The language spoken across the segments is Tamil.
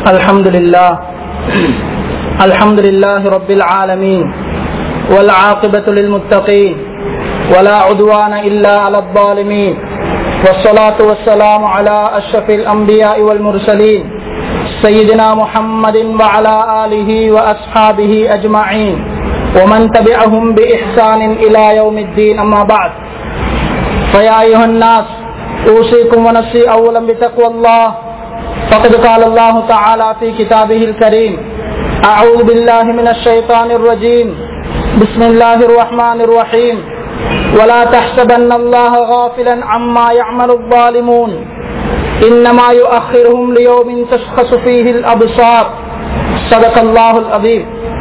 الحمد لله الحمد لله رب العالمين والعاقبة للمتقين ولا عدوان إلا على الظالمين والصلاة والسلام على أشرف الأنبياء والمرسلين سيدنا محمد وعلى آله وأصحابه أجمعين ومن تبعهم بإحسان إلى يوم الدين أما بعد فيا أيها الناس أوصيكم ونفسي أولا بتقوى الله فقد قال الله تعالى في كتابه الكريم أعوذ بالله من الشيطان الرجيم بسم الله الرحمن الرحيم ولا تحسبن الله غافلا عما يعمل الظالمون إنما يؤخرهم ليوم تشخص فيه الأبصار صدق الله العظيم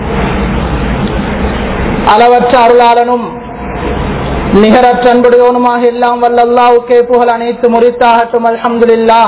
அளவற்ற அருளாளனும் நிகரற்ற அன்புடையவனுமாக எல்லாம் வல்லல்லாவுக்கே புகழ் அனைத்து முறித்தாகட்டும் அல்ஹம்துலில்லா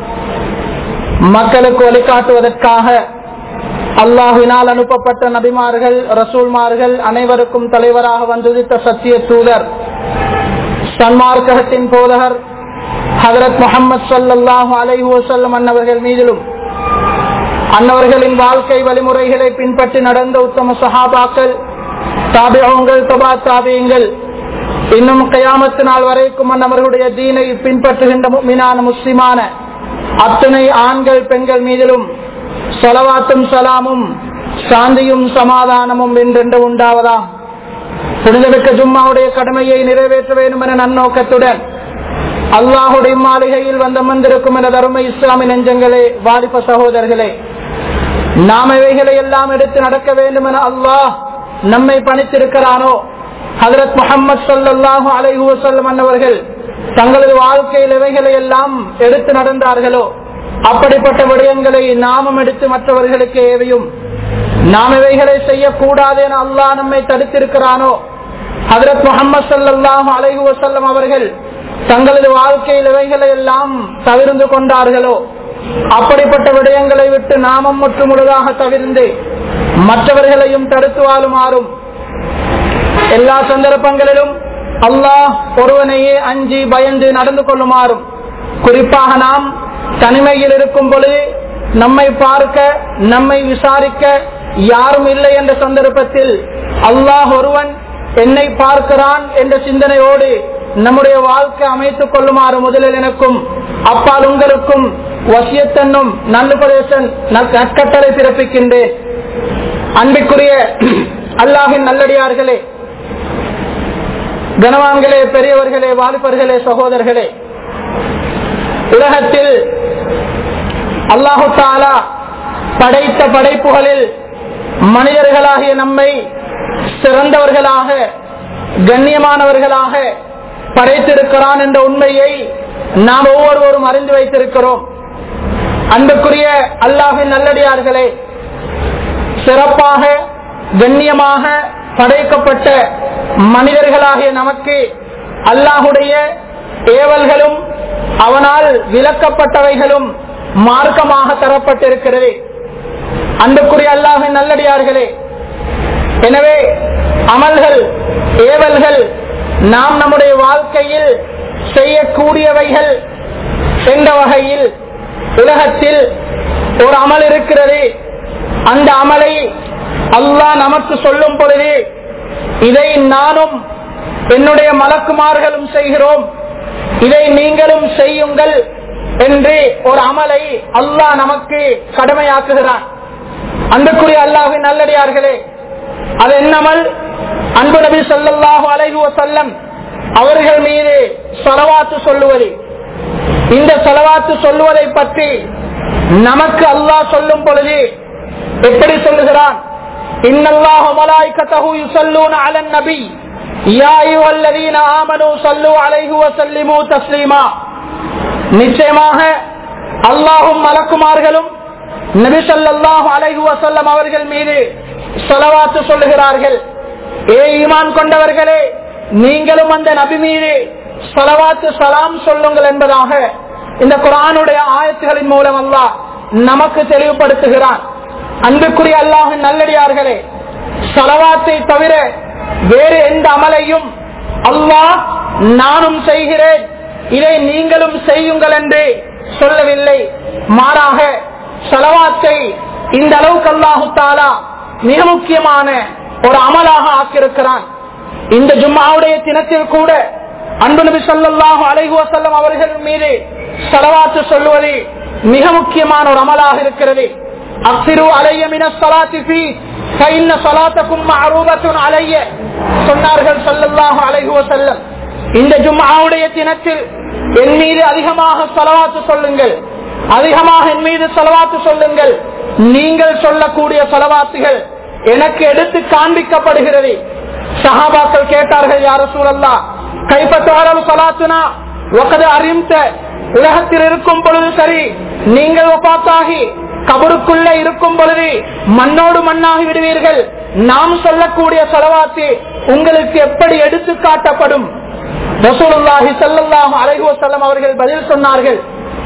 மக்களுக்கு வழிகாட்டுவதற்காக அல்லாஹினால் அனுப்பப்பட்ட நபிமார்கள் ரசூல்மார்கள் அனைவருக்கும் தலைவராக வந்துதித்த சத்திய தூதர் சன்மார்க்கத்தின் போதகர் ஹதரத் முகமது சல்லாஹூ அலைஹு வசல்லம் அன்னவர்கள் மீதிலும் அன்னவர்களின் வாழ்க்கை வழிமுறைகளை பின்பற்றி நடந்த உத்தம சஹாபாக்கள் தாபியங்கள் தபா தாபியங்கள் இன்னும் கயாமத்து நாள் வரைக்கும் அன்னவர்களுடைய தீனை பின்பற்றுகின்ற மீனான முஸ்லிமான அத்தனை ஆண்கள் பெண்கள் மீதிலும் சொலவாத்தும் சலாமும் சாந்தியும் சமாதானமும் என்றென்று உண்டாவதா புனிதமிக்க ஜும்மாவுடைய கடமையை நிறைவேற்ற வேண்டும் என நன்னோக்கத்துடன் அல்லாஹுடைய மாளிகையில் வந்த வந்திருக்கும் என தருமை இஸ்லாமிய நெஞ்சங்களே வாலிப சகோதரர்களே நாம் இவைகளை எல்லாம் எடுத்து நடக்க வேண்டும் என அல்லாஹ் நம்மை பணித்திருக்கிறானோ ஹதரத் முகமது சல்லாஹூ அலைஹு வசல்லம் அன்னவர்கள் தங்களது வாழ்க்கையில் இவைகளை எல்லாம் எடுத்து நடந்தார்களோ அப்படிப்பட்ட விடயங்களை நாமும் எடுத்து மற்றவர்களுக்கு ஏவையும் நாம் இவைகளை செய்யக்கூடாது என அல்லாஹ் நம்மை தடுத்திருக்கிறானோ ஹதரத் முகமது சல்லாஹூ அலைஹு வசல்லம் அவர்கள் தங்களது வாழ்க்கையில் இவைகளை எல்லாம் தவிர்ந்து கொண்டார்களோ அப்படிப்பட்ட விடயங்களை விட்டு நாமம் மற்றும் முழுதாக தவிர்ந்து மற்றவர்களையும் தடுத்து வாழுமாறும் எல்லா சந்தர்ப்பங்களிலும் அல்லாஹ் ஒருவனையே அஞ்சி பயந்து நடந்து கொள்ளுமாறும் குறிப்பாக நாம் தனிமையில் இருக்கும் பொழுது நம்மை பார்க்க நம்மை விசாரிக்க யாரும் இல்லை என்ற சந்தர்ப்பத்தில் அல்லாஹ் ஒருவன் என்னை பார்க்கிறான் என்ற சிந்தனையோடு நம்முடைய வாழ்க்கை அமைத்துக் கொள்ளுமாறு முதலில் எனக்கும் அப்பால் உங்களுக்கும் வசியத்தன்னும் நல்லுபதேசன் நற்கட்டளை பிறப்பிக்கின்றேன் அன்பிற்குரிய அல்லாஹின் நல்லடியார்களே கனவான்களே பெரியவர்களே வாலிபர்களே சகோதரர்களே உலகத்தில் அல்லாஹு தாலா படைத்த படைப்புகளில் மனிதர்களாகிய நம்மை சிறந்தவர்களாக கண்ணியமானவர்களாக படைத்திருக்கிறான் என்ற உண்மையை நாம் ஒவ்வொருவரும் அறிந்து வைத்திருக்கிறோம் அன்புக்குரிய அல்லாஹின் நல்லடியார்களே சிறப்பாக கண்ணியமாக படைக்கப்பட்ட மனிதர்களாகிய நமக்கு அல்லாஹுடைய ஏவல்களும் அவனால் விளக்கப்பட்டவைகளும் மார்க்கமாக தரப்பட்டிருக்கிறது அன்புக்குரிய அல்லாஹின் நல்லடியார்களே எனவே அமல்கள் ஏவல்கள் நாம் நம்முடைய வாழ்க்கையில் செய்யக்கூடியவைகள் என்ற வகையில் உலகத்தில் ஒரு அமல் இருக்கிறது அந்த அமலை அல்லாஹ் நமக்கு சொல்லும் பொழுது இதை நானும் என்னுடைய மலக்குமார்களும் செய்கிறோம் இதை நீங்களும் செய்யுங்கள் என்று ஒரு அமலை அல்லாஹ் நமக்கு கடமையாக்குகிறான் அன்புக்குரிய அல்லாஹின் நல்லடியார்களே அது என்னமல் அன்பு நபி சொல்லாஹு அலைஹு வசல்லம் அவர்கள் மீது சொலவாத்து சொல்லுவது இந்த சொலவாத்து சொல்லுவதை பற்றி நமக்கு அல்லாஹ் சொல்லும் பொழுது எப்படி சொல்லுகிறான் இன்னல்லாஹு மலாய்கத்தஹு யுஸல்லூன அலன் நபி யா அய்யுஹல்லதீன ஆமனூ ஸல்லூ அலைஹி வஸல்லிமூ தஸ்லீமா நிச்சயமாக அல்லாஹ்வும் மலக்குமார்களும் நபி ஸல்லல்லாஹு அலைஹி வஸல்லம் அவர்கள் மீது ஸலவாத்து சொல்லுகிறார்கள் ஏ ஈமான் கொண்டவர்களே நீங்களும் அந்த நபி மீது ஸலவாத்து சலாம் சொல்லுங்கள் என்பதாக இந்த குரானுடைய ஆயத்துகளின் மூலம் அல்லாஹ் நமக்கு தெளிவுபடுத்துகிறான் அன்புக்குரிய அல்லாஹின் நல்லடியார்களே சலவாத்தை தவிர வேறு எந்த அமலையும் அல்லாஹ் நானும் செய்கிறேன் இதை நீங்களும் செய்யுங்கள் என்று சொல்லவில்லை மாறாக செலவாத்தை இந்த அளவுக்கு அல்லாஹு தாலா மிக முக்கியமான ஒரு அமலாக ஆக்கியிருக்கிறான் இந்த ஜும்மாவுடைய தினத்தில் கூட அன்பு நபி ஸல்லல்லாஹு அலைஹி வஸல்லம் அவர்கள் மீது ஸலவாத்து சொல்லுவது மிக முக்கியமான ஒரு அமலாக இருக்கிறது அக்ஸிரு அலைய மின ஸலாத்தி ஃபீ ஃபைன்ன ஸலாத்தக்கும் மஅரூபத்துன் அலைய சொன்னார்கள் ஸல்லல்லாஹு அலைஹி வஸல்லம் இந்த ஜும்ஆவுடைய தினத்தில் என் மீது அதிகமாக ஸலவாத்து சொல்லுங்கள் அதிகமாக என் மீது ஸலவாத்து சொல்லுங்கள் நீங்கள் சொல்லக்கூடிய ஸலவாத்துகள் எனக்கு எடுத்து காண்பிக்கப்படுகிறது சஹாபாக்கள் கேட்டார்கள் யார சூழல்லா கைப்பற்றாலும் சலாத்துனா ஒக்கது அறிந்த உலகத்தில் இருக்கும் பொழுது சரி நீங்கள் ஒப்பாத்தாகி கபருக்குள்ள இருக்கும் பொழுது மண்ணோடு மண்ணாகி விடுவீர்கள் நாம் சொல்லக்கூடிய செலவாத்து உங்களுக்கு எப்படி எடுத்து காட்டப்படும் ரசூலுல்லாஹி ஸல்லல்லாஹு அலைஹி வஸல்லம் அவர்கள் பதில் சொன்னார்கள்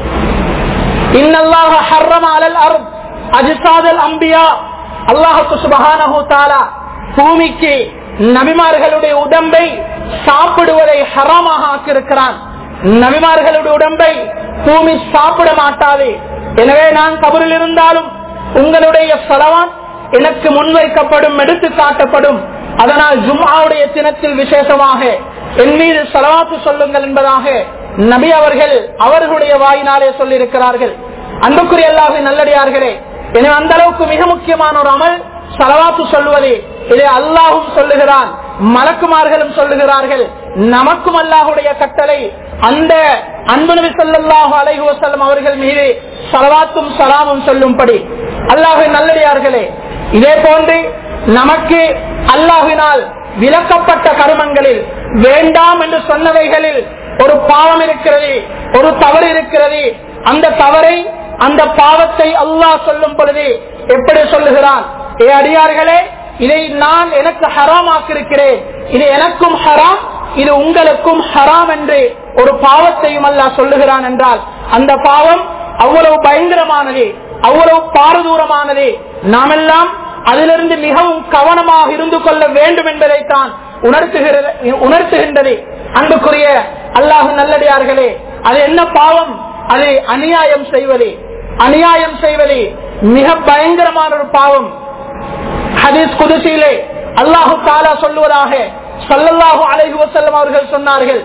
இன்னல்லாஹ ஹர்ரம அலல் அர்த் அஜ்சாதல் அம்பியா அல்லாஹு சுபஹானஹு தஆலா பூமிக்கு நபிமார்களுடைய உடம்பை சாப்பிடுவதை ஹராமாக ஆக்கியிருக்கிறான் நபிமார்களுடைய உடம்பை பூமி சாப்பிட மாட்டாது எனவே நான் கபரில் இருந்தாலும் உங்களுடைய செலவான் எனக்கு முன்வைக்கப்படும் எடுத்து காட்டப்படும் அதனால் ஜும்ஆவுடைய தினத்தில் விசேஷமாக என் மீது செலவாத்து சொல்லுங்கள் என்பதாக நபி அவர்கள் அவர்களுடைய வாயினாலே சொல்லியிருக்கிறார்கள் அன்புக்குரிய அல்லாஹ் நல்லடியார்களே எனவே அந்த அளவுக்கு மிக முக்கியமான ஒரு அமல் சலவாத்து சொல்லுவது இதை அல்லாஹும் சொல்லுகிறான் மலக்குமார்களும் சொல்லுகிறார்கள் நமக்கும் அல்லாஹுடைய கட்டளை அந்த அன்பு நபி ஸல்லல்லாஹு அலைஹி வஸல்லம் அவர்கள் மீது சலவாத்தும் சலாமும் சொல்லும்படி அல்லாஹின் நல்லடியார்களே இதே போன்று நமக்கு அல்லாஹினால் விலக்கப்பட்ட கருமங்களில் வேண்டாம் என்று சொன்னவைகளில் ஒரு பாவம் இருக்கிறது ஒரு தவறு இருக்கிறது அந்த தவறை அந்த பாவத்தை அல்லாஹ் சொல்லும் பொழுது எப்படி சொல்லுகிறான் ஏ அடியார்களே இதை நான் எனக்கு ஹராமாக்கிருக்கிறேன் இது எனக்கும் ஹராம் இது உங்களுக்கும் ஹராம் என்று ஒரு பாவத்தையும் அல்லாஹ் சொல்லுகிறான் என்றால் அந்த பாவம் அவ்வளவு பயங்கரமானது அவ்வளவு பாரதூரமானது நாமெல்லாம் அதிலிருந்து மிகவும் கவனமாக இருந்து கொள்ள வேண்டும் என்பதைத்தான் உணர்த்துகிறது உணர்த்துகின்றது அன்புக்குரிய அல்லாஹு நல்லடியார்களே அது என்ன பாவம் அது அநியாயம் செய்வது அநியாயம் செய்வது மிக பயங்கரமான ஒரு பாவம் ஹதீஸ் குதிசியிலே அல்லாஹு தாலா சொல்லுவதாக சல்லல்லாஹு அலைஹி வஸல்லம் அவர்கள் சொன்னார்கள்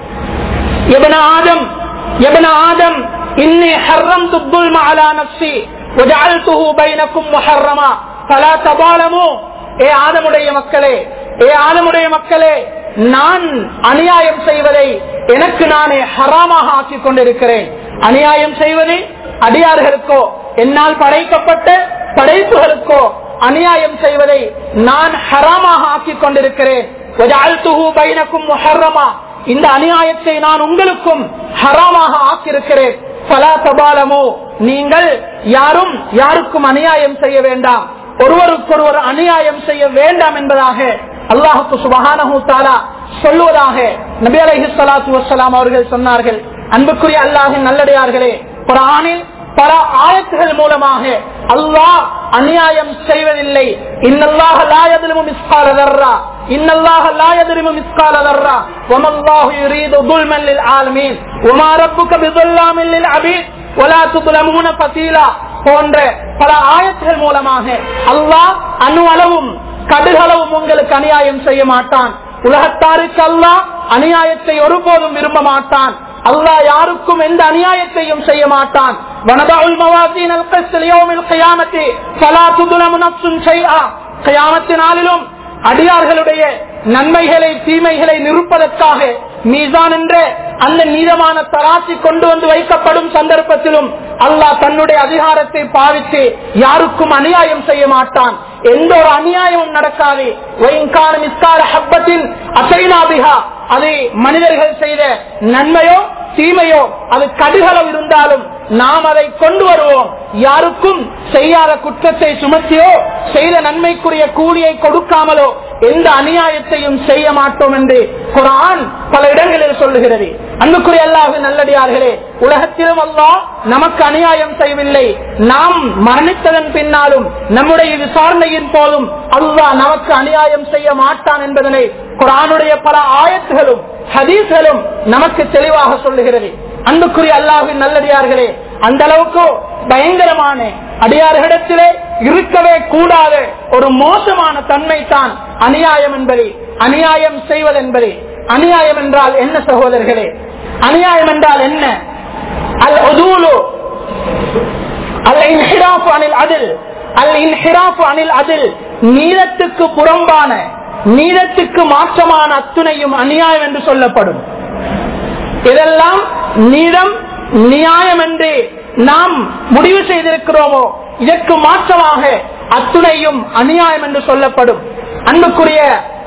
எபன ஆதம் எபன ஆதம் இன்னி ஹர்ரம்து الظلم على نفسي وجعلته بينكم محرما فلا تظالموا ஏ ஆதமுடைய மக்களே ஏ ஆதமுடைய மக்களே நான் அநியாயம் செய்வதை எனக்கு நானே ஹராமாக ஆக்கிக் கொண்டிருக்கிறேன் அநியாயம் செய்வது அடியார்களுக்கோ என்னால் படைக்கப்பட்ட படைப்புகளுக்கோ அநியாயம் செய்வதை நான் ஹராமாக ஆக்கிக் கொண்டிருக்கிறேன் இந்த அநியாயத்தை நான் உங்களுக்கும் ஹராமாக ஆக்கியிருக்கிறேன் பலா தபாலமோ நீங்கள் யாரும் யாருக்கும் அநியாயம் செய்ய வேண்டாம் ஒருவருக்கொருவர் அநியாயம் செய்ய வேண்டாம் என்பதாக அல்லாஹுக்கு சுபஹானஹு தாலா சொல்லுவதாக நபி அலைஹி ஸலாத்து வஸ்ஸலாம் அவர்கள் சொன்னார்கள் அன்புக்குரிய அல்லாஹின் நல்லடியார்களே குர்ஆனில் பல ஆயத்துகள் மூலமாக அல்லாஹ் அநியாயம் செய்வதில்லை இன்னல்லாஹ லா யظلم மிஸ்கால ذرة இன்னல்லாஹ லா யظلم மிஸ்கால ذرة وما الله يريد ظلما للعالمين وما ربك بظلام للعبيد ولا تظلمون فتيلا போன்ற பல ஆயத்துகள் மூலமாக அல்லாஹ் அணு அளவும் கடுகளவும் உங்களுக்கு அநியாயம் செய்ய மாட்டான் உலகத்தாருக்கு அல்லாஹ் அநியாயத்தை ஒருபோதும் விரும்ப மாட்டான் அல்லாஹ் யாருக்கும் எந்த அநியாயத்தையும் செய்ய மாட்டான் வனதாவுல் மவாசீன் அல் கஸ்ல் யௌமில் கியாமத்தி ஃபலா துதுலமு நஃப்சுன் ஷைஆ கியாமத்து நாளிலும் அடியார்களுடைய நன்மைகளை தீமைகளை நிறுப்பதற்காக மீசான் என்ற அந்த நீதமான தராசி கொண்டு வந்து வைக்கப்படும் சந்தர்ப்பத்திலும் அல்லாஹ் தன்னுடைய அதிகாரத்தை பாவித்து யாருக்கும் அநியாயம் செய்ய மாட்டான் எந்த ஒரு அநியாயமும் நடக்காது அது மனிதர்கள் செய்த நன்மையோ தீமையோ அது கடுகளவு இருந்தாலும் நாம் அதை கொண்டு வருவோம் யாருக்கும் செய்யாத குற்றத்தை சுமத்தியோ செய்த நன்மைக்குரிய கூலியை கொடுக்காமலோ எந்த அநியாயத்தையும் செய்ய மாட்டோம் என்று குரான் பல இடங்களில் சொல்லுகிறது அன்புக்குரிய அல்லாஹு நல்லடியார்களே உலகத்திலும் அல்லாஹ் நமக்கு அநியாயம் செய்யவில்லை நாம் மரணித்ததன் பின்னாலும் நம்முடைய விசாரணையின் போதும் அல்லாஹ் நமக்கு அநியாயம் செய்ய மாட்டான் என்பதனை குரானுடைய பல ஆயத்துகளும் ஹதீஸ்களும் நமக்கு தெளிவாக சொல்லுகிறது அன்புக்குரிய அல்லாஹின் நல்லடியார்களே அந்த அளவுக்கு பயங்கரமான அடியார்களிடத்திலே இருக்கவே கூடாத ஒரு மோசமான தன்மை தான் அநியாயம் என்பது அநியாயம் செய்வதென்பது அநியாயம் என்றால் என்ன சகோதரர்களே அநியாயம் என்றால் என்ன அல் உதூலு அல் இன்ஹிராஃபு அனில் அதில் அல் இன்ஹிராஃபு அனில் அதில் நீதத்துக்கு புறம்பான நீதத்துக்கு மாற்றமான அத்துணையும் அநியாயம் என்று சொல்லப்படும் இதெல்லாம் நீதம் நியாயம் என்று நாம் முடிவு செய்திருக்கிறோமோ இதற்கு மாற்றமாக அத்துணையும் அநியாயம் என்று சொல்லப்படும் அன்புக்குரிய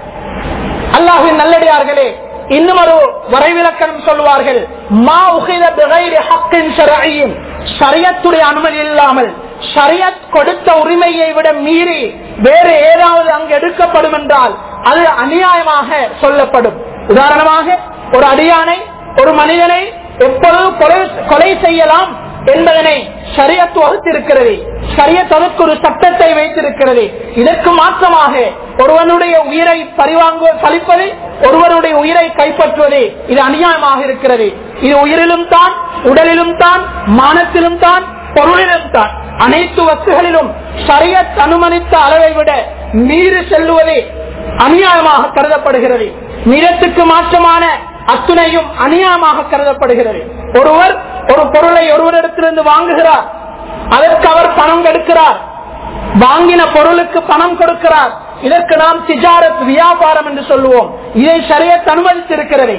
அல்லாஹின் நல்லடியார்களே இன்னும் ஒரு வரைவிலக்கணம் சொல்வார்கள் மா உகித பிகைரி ஹக்கின் ஷரஈன் ஷரியத்துடைய அனுமதி இல்லாமல் ஷரியத் கொடுத்த உரிமையை விட மீறி வேறு ஏதாவது அங்கு எடுக்கப்படும் என்றால் அது அநியாயமாக சொல்லப்படும் உதாரணமாக ஒரு அடியானை ஒரு மனிதனை எப்பொழுது கொலை கொலை செய்யலாம் என்பதனை சரியத்து வகுத்திருக்கிறது சரியத் அதற்கு ஒரு சட்டத்தை வைத்திருக்கிறது இதற்கு மாற்றமாக ஒருவனுடைய உயிரை பரிவாங்கு பழிப்பது ஒருவனுடைய உயிரை கைப்பற்றுவது இது அநியாயமாக இருக்கிறது இது உயிரிலும் தான் உடலிலும் தான் மானத்திலும் தான் பொருளிலும் தான் அனைத்து வஸ்துகளிலும் சரியத் அனுமதித்த அளவை விட மீறி செல்லுவதே அநியாயமாக கருதப்படுகிறது நிறத்துக்கு மாற்றமான அத்துணையும் அநியாயமாக கருதப்படுகிறது ஒருவர் ஒரு பொருளை ஒருவரிடத்திலிருந்து வாங்குகிறார் அதற்கு அவர் பணம் எடுக்கிறார் வாங்கின பொருளுக்கு பணம் கொடுக்கிறார் இதற்கு நாம் திஜாரத் வியாபாரம் என்று சொல்லுவோம் இதை சரியத் அனுமதித்திருக்கிறது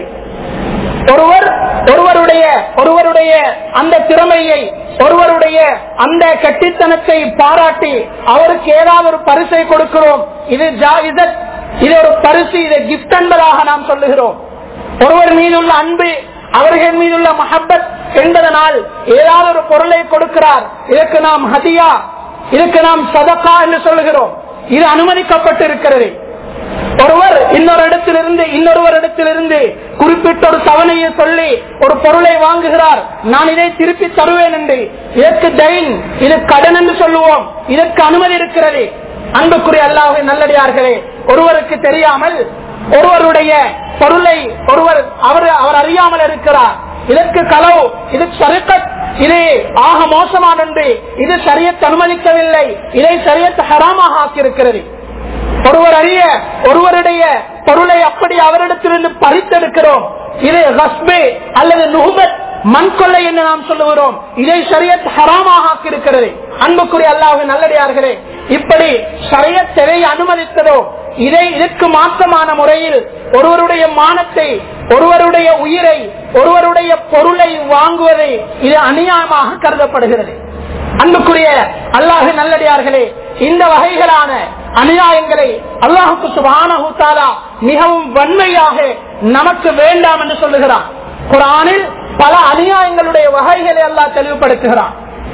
ஒருவர் ஒருவருடைய ஒருவருடைய அந்த திறமையை ஒருவருடைய அந்த கட்டித்தனத்தை பாராட்டி அவருக்கு ஏதாவது ஒரு பரிசை கொடுக்கிறோம் இது ஜாயிதத் இது ஒரு பரிசு இது கிஃப்ட் என்பதாக நாம் சொல்லுகிறோம் ஒருவர் மீதுள்ள அன்பு அவர்கள் மீதுள்ள மஹப்பத் என்பதனால் ஏதாவது ஒரு பொருளை கொடுக்கிறார் இதற்கு நாம் ஹதியா இதுக்கு நாம் சதக்கா என்று சொல்லுகிறோம் இது அனுமதிக்கப்பட்டிருக்கிறது ஒருவர் இன்னொரு இடத்திலிருந்து இன்னொருவர் இடத்திலிருந்து குறிப்பிட்ட ஒரு தவணையை சொல்லி ஒரு பொருளை வாங்குகிறார் நான் இதை திருப்பி தருவேன் என்று இதற்கு டைன் இது கடன் என்று சொல்லுவோம் இதற்கு அனுமதி இருக்கிறது அன்புக்குரிய அல்லாஹ் நல்லடியார்களே ஒருவருக்கு தெரியாமல் ஒருவருடைய பொருளை ஒருவர் அவர் அவர் அறியாமல் இருக்கிறார் இதற்கு களவு இது சருக்கத் இது ஆக மோசமான என்று இது சரியத் அனுமதிக்கவில்லை இதை சரியத் ஹராமாக ஆக்கியிருக்கிறது ஒருவர் அறிய ஒருவருடைய பொருளை அப்படி அவரிடத்திலிருந்து பறித்தெடுக்கிறோம் இது ரஸ்பே அல்லது நுகுபத் மண் கொள்ளை என்று நாம் சொல்லுகிறோம் இதை சரியத் ஹராமாக ஆக்கியிருக்கிறது அன்புக்குரிய அல்லாஹ் நல்லடியார்களே இப்படி சரியத் எதை அனுமதித்ததோ இதை இதற்கு மாற்றமான முறையில் ஒருவருடைய மானத்தை ஒருவருடைய உயிரை ஒருவருடைய பொருளை வாங்குவதை இது அநியாயமாக கருதப்படுகிறது அன்புக்குரிய அல்லாஹு நல்லடியார்களே இந்த வகைகளான அநியாயங்களை அல்லாஹுக்கு சுபானஹூத்தாலா மிகவும் வன்மையாக நமக்கு வேண்டாம் என்று சொல்லுகிறான் குரானில் பல அநியாயங்களுடைய வகைகளை அல்லாஹ் தெளிவுபடுத்துகிறான்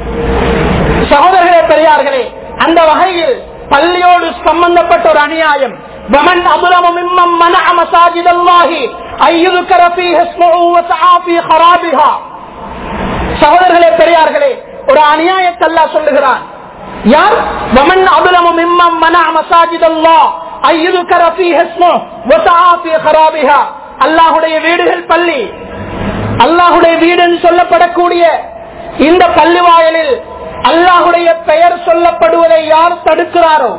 சகோதரர்களே பெரியார்களே அந்த வகையில் பள்ளியோடு சம்பந்தப்பட்ட ஒரு அநியாயம் ومن أظلم ممن منع مساجد الله أن يذكر فيه اسمه وسعى في خرابها சகோதரர்களே பெரியார்களே ஒரு அநியாயத்தை அல்லாஹ் சொல்லுகிறான் யார் வமன் அபுலமு மிம்மம் மன மசாஜித் அல்லாஹ் ஐயுதுக்கர ஃபீஹ இஸ்மு வஸஆ ஃபீ ஹராபிஹா அல்லாஹ்வுடைய வீடுகள் பள்ளி அல்லாஹ்வுடைய வீடு என்று சொல்லப்படக்கூடிய இந்த பள்ளி வாயலில் அல்லாஹ்வுடைய பெயர் சொல்லப்படுவதை யார் தடுக்கிறாரோ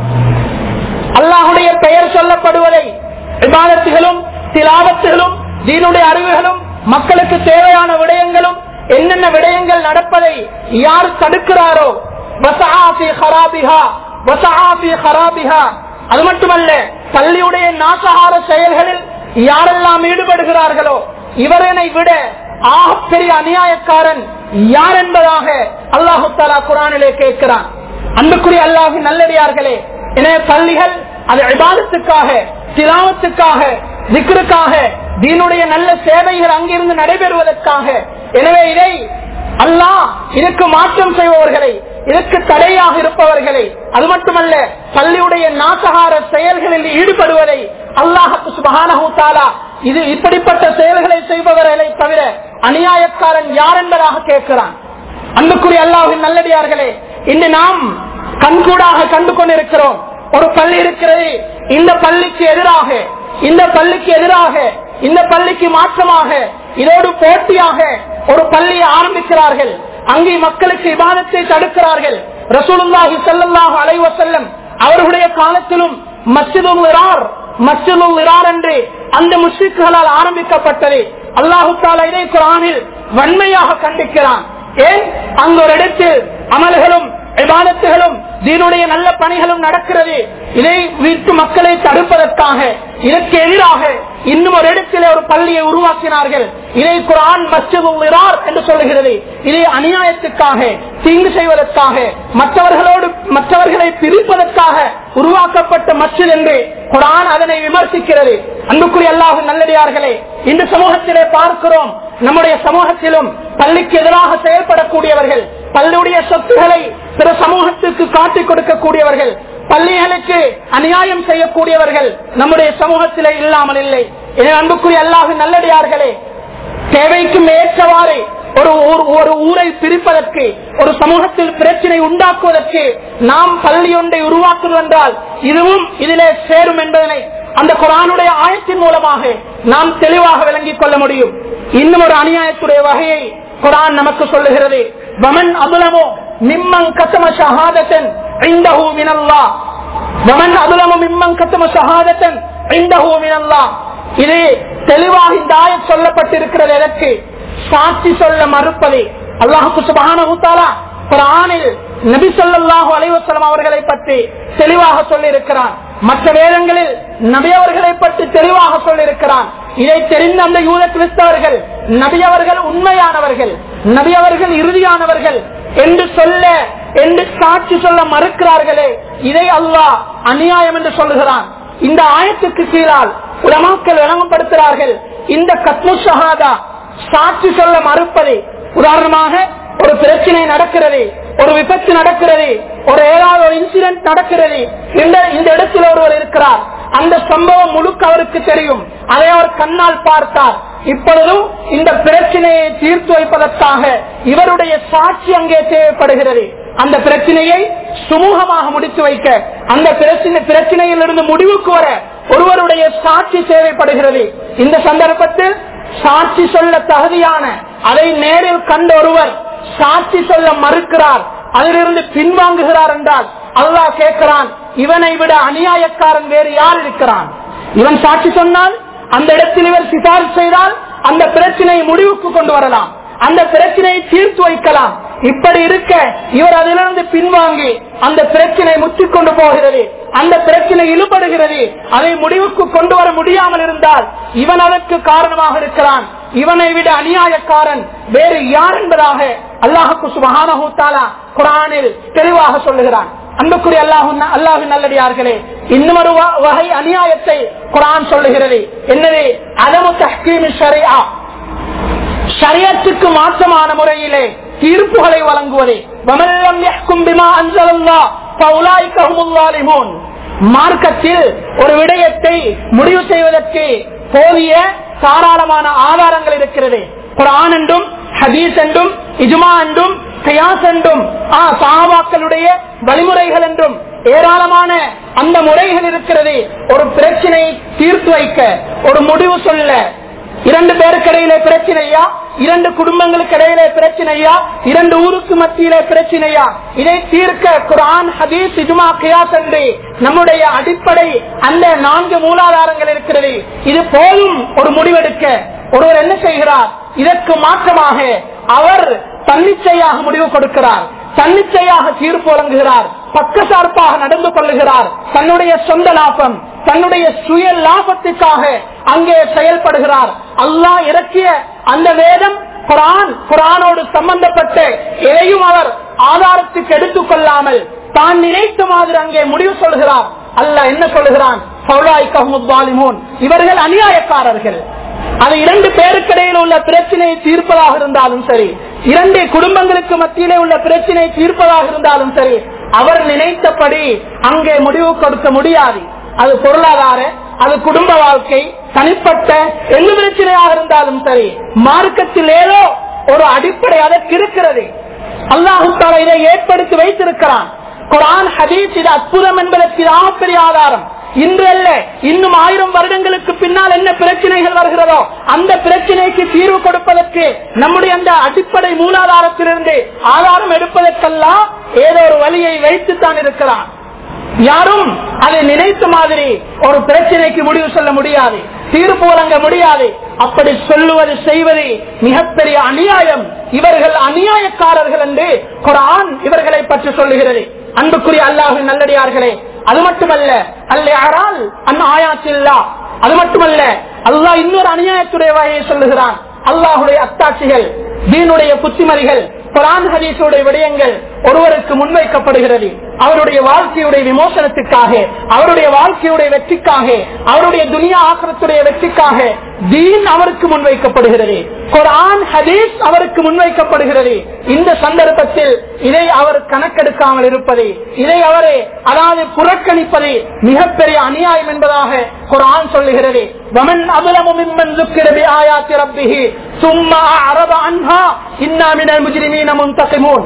அல்லாஹுடைய பெயர் சொல்லப்படுவதை விவாதத்துகளும் திலாவத்துகளும் தீனுடைய அறிவுகளும் மக்களுக்கு தேவையான விடயங்களும் என்னென்ன விடயங்கள் நடப்பதை யார் தடுக்கிறாரோ வசஆஃபி ஹராபிஹா வசஆஃபி ஹராபிஹா அது மட்டுமல்ல பள்ளியுடைய நாசகார செயல்களில் யாரெல்லாம் ஈடுபடுகிறார்களோ இவரனை விட ஆகப்பெரிய அநியாயக்காரன் யார் என்பதாக அல்லாஹு தாலா குரானிலே கேட்கிறான் அன்புக்குரிய அல்லாஹு நல்லடியார்களே எனவே பள்ளிகள் அது விவாதத்துக்காக திலாவத்துக்காக திக்ருக்காக தீனுடைய நல்ல சேவைகள் அங்கிருந்து நடைபெறுவதற்காக எனவே இதை அல்லாஹ் இதற்கு மாற்றம் செய்பவர்களை இதற்கு தடையாக இருப்பவர்களை அது மட்டுமல்ல பள்ளியுடைய நாசகார செயல்களில் ஈடுபடுவதை அல்லாஹு சுபஹானஹூத்தாலா இது இப்படிப்பட்ட செயல்களை செய்பவர்களை தவிர அநியாயக்காரன் யார் என்பதாக கேட்கிறான் அன்புக்குரிய அல்லாஹின் நல்லடியார்களே இன்று நாம் கண்கூடாக கண்டு கொண்டிருக்கிறோம் ஒரு பள்ளி இருக்கிறது இந்த பள்ளிக்கு எதிராக இந்த பள்ளிக்கு எதிராக இந்த பள்ளிக்கு மாற்றமாக இதோடு போட்டியாக ஒரு பள்ளியை ஆரம்பிக்கிறார்கள் அங்கே மக்களுக்கு இபாதத்தை தடுக்கிறார்கள் ரசூலுல்லாஹி ஸல்லல்லாஹு அலைஹி வஸல்லம் அவர்களுடைய காலத்திலும் மஸ்ஜிதுல் இரார் மஸ்ஜிதுல் இரார் என்று அந்த முஸ்லிம்களால் ஆரம்பிக்கப்பட்டது அல்லாஹு தாலா இதை குரானில் வன்மையாக கண்டிக்கிறான் ஏன் அங்கு ஒரு இடத்தில் அமல்களும் விவாதத்துகளும் தீனுடைய நல்ல பணிகளும் நடக்கிறது இதை வீட்டு மக்களை தடுப்பதற்காக இதற்கு எதிராக இன்னும் ஒரு இடத்திலே ஒரு பள்ளியை உருவாக்கினார்கள் இதை குரான் மஸ்ஜிதுள்ளார் என்று சொல்லுகிறது இதை அநியாயத்துக்காக தீங்கு செய்வதற்காக மற்றவர்களோடு மற்றவர்களை பிரிப்பதற்காக உருவாக்கப்பட்ட மஸ்ஜித் என்று குரான் அதனை விமர்சிக்கிறது அன்புக்குரிய அல்லாஹ் நல்லடியார்களே இந்த சமூகத்திலே பார்க்கிறோம் நம்முடைய சமூகத்திலும் பள்ளிக்கு எதிராக செயல்படக்கூடியவர்கள் பள்ளியுடைய சொத்துக்களை பிற சமூகத்திற்கு காட்டிக் கொடுக்கக்கூடியவர்கள் பள்ளிகளுக்கு அநியாயம் செய்யக்கூடியவர்கள் நம்முடைய சமூகத்திலே இல்லாமல் இல்லை எனவே அன்புக்குரிய அல்லாஹ் நல்லடியார்களே தேவைக்கும் ஏற்றவாறு ஒரு ஊர்- ஒரு ஊரை பிரிப்பதற்கு ஒரு சமூகத்தில் பிரச்சனை உண்டாக்குவதற்கு நாம் பள்ளி ஒன்றை உருவாக்குவது என்றால் இதுவும் இதிலே சேரும் என்பதனை அந்த குரானுடைய ஆயத்தின் மூலமாக நாம் தெளிவாக விளங்கிக் கொள்ள முடியும் இன்னும் ஒரு அநியாயத்துடைய வகையை குரான் நமக்கு சொல்லுகிறது வமன் அபுலமோ மிம்மங் கத்தம ஷஹாதத்தன் ஐந்தஹு மினல்லாஹ் வமன் அபுலமோ மிம்மங் கத்தம ஷஹாதத்தன் ஐந்தஹு மினல்லாஹ் இது தெளிவாக இந்த ஆயத் சொல்லப்பட்டிருக்கிறது எதற்கு சாட்சி சொல்ல மறுப்பது அல்லாஹுக்கு சுபஹானஹு தஆலா குர்ஆனில் நபி ஸல்லல்லாஹு அலைஹி வஸல்லம் அவர்களை பற்றி தெளிவாக சொல்லி இருக்கிறான் மற்ற வேதங்களில் நபி அவர்களை பற்றி தெளிவாக சொல்லி இருக்கிறான் இதை தெரிந்த அந்த யூத கிறிஸ்தவர்கள் நபி அவர்கள் உண்மையானவர்கள் நபி அவர்கள் இறுதியானவர்கள் என்று சொல்ல என்று சாட்சி சொல்ல மறுக்கிறார்களே இதை அல்லாஹ் அநியாயம் என்று சொல்லுகிறான் இந்த ஆயத்துக்கு கீழால் உலமாக்கள் விளங்கப்படுத்துகிறார்கள் இந்த கத்மு ஷஹாதா சாட்சி சொல்ல மறுப்பது உதாரணமாக ஒரு பிரச்சனை நடக்கிறது ஒரு விபத்து நடக்கிறது ஒரு ஏதாவது ஒரு இன்சிடென்ட் நடக்கிறது இந்த இந்த இடத்தில் ஒருவர் இருக்கிறார் அந்த சம்பவம் முழுக்க அவருக்கு தெரியும் அதை அவர் கண்ணால் பார்த்தார் இப்பொழுதும் இந்த பிரச்சனையை தீர்த்து வைப்பதற்காக இவருடைய சாட்சி அங்கே தேவைப்படுகிறது அந்த பிரச்சனையை சுமூகமாக முடித்து வைக்க அந்த பிரச்சனை பிரச்சனையிலிருந்து முடிவுக்கு வர ஒருவருடைய சாட்சி தேவைப்படுகிறது இந்த சந்தர்ப்பத்தில் சாட்சி சொல்ல தகுதியான அதை நேரில் கண்ட ஒருவர் சாட்சி சொல்ல மறுக்கிறார் அதிலிருந்து பின்வாங்குகிறார் என்றால் அல்லாஹ் கேட்கிறான் இவனை விட அநியாயக்காரன் வேறு யார் இருக்கிறான் இவன் சாட்சி சொன்னால் அந்த இடத்தில் இவர் சிபாரிசு செய்தால் அந்த பிரச்சனையை முடிவுக்கு கொண்டு வரலாம் அந்த பிரச்சனையை தீர்த்து வைக்கலாம் இப்படி இருக்க இவர் அதிலிருந்து பின்வாங்கி அந்த பிரச்சனை முற்றிக் கொண்டு போகிறது அந்த பிரச்சனை இழுபடுகிறது அதை முடிவுக்கு கொண்டு வர முடியாமல் இருந்தால் இவன் அதற்கு காரணமாக இருக்கிறான் இவனை விட அநியாயக்காரன் வேறு யார் என்பதாக அல்லாஹுக்கு சுபஹானஹு தஆலா குரானில் தெளிவாக சொல்லுகிறான் அன்புக்குரிய அல்லாஹு அல்லாஹு நல்லடியார்களே இன்னும் ஒரு வ- வகை அநியாயத்தை குரான் சொல்லுகிறது என்னது அதமு தஹ்கீமி ஷரியா ஷரியத்துக்கு மாற்றமான முறையிலே தீர்ப்புகளை வழங்குவதே வமல்லம் யஹ்கும் பிமா அன்ஸலல்லாஹ் ஃபஉலாயிக ஹுமுல் ஸாலிமூன். மார்க்கத்தில் ஒரு விடயத்தை முடிவு செய்வதற்கு போதிய தாராளமான ஆதாரங்கள் இருக்கிறது குரான் என்றும் ஹதீஸ் என்றும் இஜ்மா என்றும் கியாஸ் என்றும் ஆ, சஹாபாக்களுடைய வழிமுறைகள் என்றும் ஏராளமான அந்த முறைகள் இருக்கிறது ஒரு பிரச்சனையை தீர்த்து வைக்க ஒரு முடிவு சொல்ல இரண்டு பேருக்கு இடையிலே பிரச்சனையா இரண்டு குடும்பங்களுக்கு இடையிலே பிரச்சனையா இரண்டு ஊருக்கு மத்தியிலே பிரச்சனையா இதை தீர்க்க குரான் ஹதீஸ் இஜுமா கியாஸ் என்று நம்முடைய அடிப்படை அந்த நான்கு மூலாதாரங்கள் இருக்கிறது இது போதும் ஒரு முடிவெடுக்க ஒருவர் என்ன செய்கிறார் இதற்கு மாற்றமாக அவர் தன்னிச்சையாக முடிவு கொடுக்கிறார் தன்னிச்சையாக தீர்ப்பு வழங்குகிறார் பக்கசார்பாக நடந்து கொள்ளுகிறார் தன்னுடைய சொந்த லாபம் தன்னுடைய சுய லாபத்துக்காக அங்கே செயல்படுகிறார் அல்லாஹ் இறக்கிய அந்த வேதம் குரான் குரானோடு சம்பந்தப்பட்ட எதையும் அவர் ஆதாரத்துக்கு எடுத்துக் கொள்ளாமல் தான் நினைத்த மாதிரி அங்கே முடிவு சொல்கிறார் அல்லாஹ் என்ன சொல்லுகிறான் ஃபௌலாயிக ஹுமுல் ஸாலிமூன். இவர்கள் அநியாயக்காரர்கள் அது இரண்டு பேருக்கிடையில் உள்ள பிரச்சனையை தீர்ப்பதாக இருந்தாலும் சரி இரண்டு குடும்பங்களுக்கு மத்தியிலே உள்ள பிரச்சனையை தீர்ப்பதாக இருந்தாலும் சரி அவர் நினைத்தபடி அங்கே முடிவு கொடுக்க முடியாது அது பொருளாதார அது குடும்ப வாழ்க்கை தனிப்பட்ட எந்த பிரச்சனையாக இருந்தாலும் சரி மார்க்கத்தில் ஏதோ ஒரு அடிப்படை அதற்கு இருக்கிறது அல்லாஹு தாலா இதை ஏற்படுத்தி வைத்திருக்கிறான் குரான் ஹதீஸ் இது அற்புதம் என்பதற்கு இது ஆகப்பெரிய ஆதாரம் இன்று அல்ல இன்னும் ஆயிரம் வருடங்களுக்கு பின்னால் என்ன பிரச்சனைகள் வருகிறதோ அந்த பிரச்சனைக்கு தீர்வு கொடுப்பதற்கு நம்முடைய அந்த அடிப்படை மூலாதாரத்திலிருந்து ஆதாரம் எடுப்பதற்கெல்லாம் ஏதோ ஒரு வழியை வைத்துத்தான் இருக்கிறான் யாரும் அதை நினைத்த மாதிரி ஒரு பிரச்சனைக்கு முடிவு சொல்ல முடியாது தீர்ப்பு வழங்க முடியாது அப்படி சொல்லுவது செய்வது மிகப்பெரிய அநியாயம் இவர்கள் அநியாயக்காரர்கள் என்று குரான் இவர்களை பற்றி சொல்லுகிறது அன்புக்குரிய அல்லாஹின் நல்லடியார்களே அது மட்டுமல்ல அல்ல யாரால் அன் ஆயாச்சில்லா அது மட்டுமல்ல அல்லாஹ் இன்னொரு அநியாயத்துடைய வகையை சொல்லுகிறான் அல்லாஹுடைய அத்தாட்சிகள் தீனுடைய புத்திமதிகள் குரான் ஹதீஸுடைய விடயங்கள் ஒருவருக்கு முன்வைக்கப்படுகிறது அவருடைய வாழ்க்கையுடைய விமோசனத்துக்காக அவருடைய வாழ்க்கையுடைய வெற்றிக்காக அவருடைய துனியா ஆக்கிரத்துடைய வெற்றிக்காக தீன் அவருக்கு முன்வைக்கப்படுகிறது குரான் ஹதீஸ் அவருக்கு முன்வைக்கப்படுகிறது இந்த சந்தர்ப்பத்தில் இதை அவர் கணக்கெடுக்காமல் இருப்பது இதை அவரே அதாவது புறக்கணிப்பது மிகப்பெரிய அநியாயம் என்பதாக குரான் சொல்லுகிறது வமன் அபலமும் ஆயாத்தி ரப்பிஹி சும்மா அரப அன்ஹா இன்னாமினர் முஜிரிமீன முன்தகிமூன்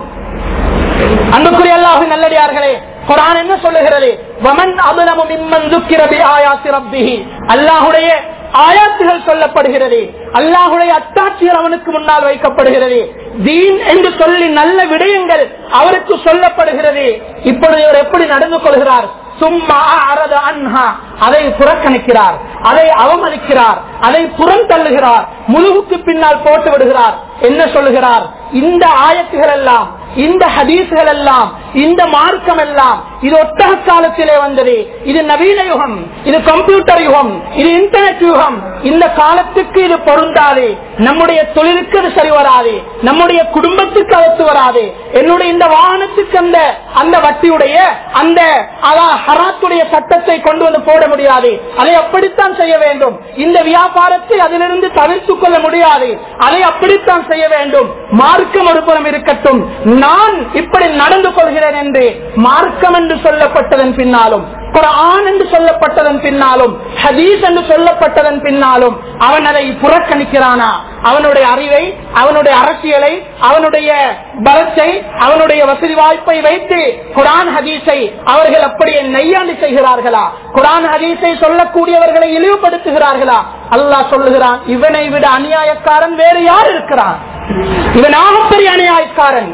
அன்புக்குரிய அல்லாஹு நல்லடியார்களே குரான் என்ன சொல்லுகிறது வமன் அபலமு மிம்மன் துக்கிரபி ஆயாத்தி ரப்பிஹி அல்லாஹுடைய ஆயாத்துகள் சொல்லப்படுகிறது அல்லாஹுடைய அத்தாட்சிகள் அவனுக்கு முன்னால் வைக்கப்படுகிறது தீன் என்று சொல்லி நல்ல விடயங்கள் அவருக்கு சொல்லப்படுகிறது இப்பொழுது இவர் எப்படி நடந்து கொள்கிறார் சும்மா அரது அன்ஹா அதை புறக்கணிக்கிறார் அதை அவமதிக்கிறார் அதை புறந்தள்ளுகிறார் முழுகுக்கு பின்னால் போட்டு விடுகிறார் என்ன சொல்லுகிறார் இந்த ஆயத்துகள் எல்லாம் இந்த ஹதீஸ்கள் எல்லாம் இந்த மார்க்கம் எல்லாம் இது ஒட்டக காலத்திலே வந்தது இது நவீன யுகம் இது கம்ப்யூட்டர் யுகம் இது இன்டர்நெட் யுகம் இந்த காலத்துக்கு இது பொருந்தாது நம்முடைய தொழிலுக்கு அது சரி வராது நம்முடைய குடும்பத்துக்கு அகத்து வராது என்னுடைய இந்த வாகனத்துக்கு அந்த அந்த வட்டியுடைய அந்த ஹராத்துடைய சட்டத்தை கொண்டு வந்து போட முடியாது அதை அப்படித்தான் செய்ய வேண்டும் இந்த வியாபாரத்தை அதிலிருந்து தவிர்த்துக் கொள்ள முடியாது அதை அப்படித்தான் செய்ய வேண்டும் மார்க்கம் ஒரு புறம் இருக்கட்டும் நான் இப்படி நடந்து கொள்கிறேன் என்று மார்க்கம் என்று சொல்லப்பட்டதன் பின்னாலும் குரான் என்று சொல்லப்பட்டதன் பின்னாலும் ஹதீஸ் என்று சொல்லப்பட்டதன் பின்னாலும் அவன் அதை புறக்கணிக்கிறானா அவனுடைய அறிவை அவனுடைய அரசியலை அவனுடைய பலத்தை அவனுடைய வசதி வாய்ப்பை வைத்து குரான் ஹதீஸை அவர்கள் அப்படியே நெய்யாண்டி செய்கிறார்களா குரான் ஹதீஸை சொல்லக்கூடியவர்களை இழிவுபடுத்துகிறார்களா அல்லாஹ் சொல்லுகிறான் இவனை விட அநியாயக்காரன் வேறு யார் இருக்கிறான் இவன் ஆகப்பெரிய அநியாயக்காரன்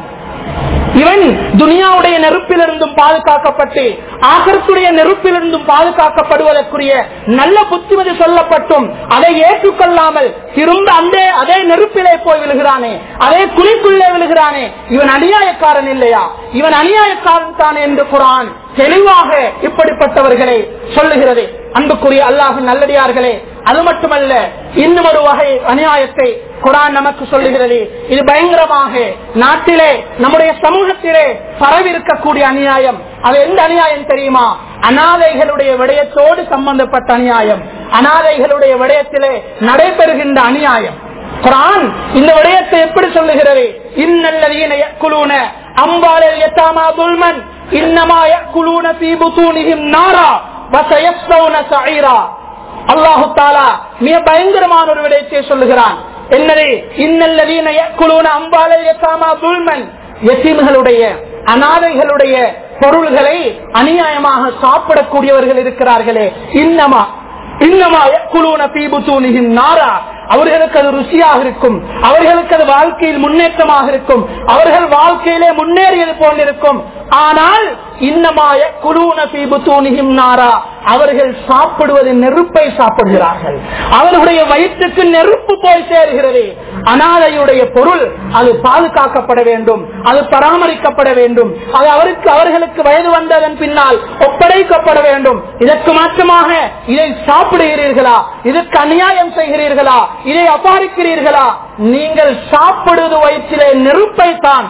இவன் துனியாவுடைய நெருப்பிலிருந்தும் பாதுகாக்கப்பட்டு ஆகரத்துடைய நெருப்பிலிருந்தும் பாதுகாக்கப்படுவதற்குரிய நல்ல புத்திமதி சொல்லப்பட்டும் அதை ஏற்றுக்கொள்ளாமல் திரும்ப அந்த அதே நெருப்பிலே போய் விழுகிறானே அதே குழிக்குள்ளே விழுகிறானே இவன் அநியாயக்காரன் இல்லையா இவன் அநியாயக்காரன் தான் என்று குரான் தெளிவாக இப்படிப்பட்டவர்களை சொல்லுகிறது அன்புக்குரிய அல்லாஹு நல்லடியார்களே அது மட்டுமல்ல இன்னும் ஒரு வகை அநியாயத்தை குரான் நமக்கு சொல்லுகிறது இது பயங்கரமாக நாட்டிலே நம்முடைய சமூகத்திலே பரவி இருக்கக்கூடிய அநியாயம் அது எந்த அநியாயம் தெரியுமா அனாதைகளுடைய விடயத்தோடு சம்பந்தப்பட்ட அநியாயம் அனாதைகளுடைய விடயத்திலே நடைபெறுகின்ற அநியாயம் குரான் இந்த விடயத்தை எப்படி சொல்லுகிறது இன்னல்லதீன குழுன அம்பாலல் எத்தாமா துல்மன் இன்னமா குழுன பீபுத்தூனிகும் நாரா வசயஸ்தௌன சைரா அல்லாஹு தாலா மிக பயங்கரமான ஒரு விடயத்தை சொல்லுகிறான் என்னது இன்னல்லதீன குழுன அம்பாலல் எத்தாமா துல்மன் எத்தீம்களுடைய அனாதைகளுடைய பொருள்களை அநியாயமாக சாப்பிடக்கூடியவர்கள் இருக்கிறார்களே இன்னமா இன்னமா குழுன பீபுத்தூனிகின் நாரா அவர்களுக்கு அது ருசியாக இருக்கும் அவர்களுக்கு அது வாழ்க்கையில் முன்னேற்றமாக இருக்கும் அவர்கள் வாழ்க்கையிலே முன்னேறியது போன்றிருக்கும் ஆனால் இன்னமாய குழுன பீபுத்தூனிகிம் நாரா அவர்கள் சாப்பிடுவது நெருப்பை சாப்பிடுகிறார்கள் அவர்களுடைய வயிற்றுக்கு நெருப்பு போய் சேர்கிறது அனாதையுடைய பொருள் அது பாதுகாக்கப்பட வேண்டும் அது பராமரிக்கப்பட வேண்டும் அது அவருக்கு அவர்களுக்கு வயது வந்ததன் பின்னால் ஒப்படைக்கப்பட வேண்டும் இதற்கு மாற்றமாக இதை சாப்பிடுகிறீர்களா இதற்கு அநியாயம் செய்கிறீர்களா இதை அபாரிக்கிறீர்களா நீங்கள் சாப்பிடுவது வயிற்றிலே நெருப்பை தான்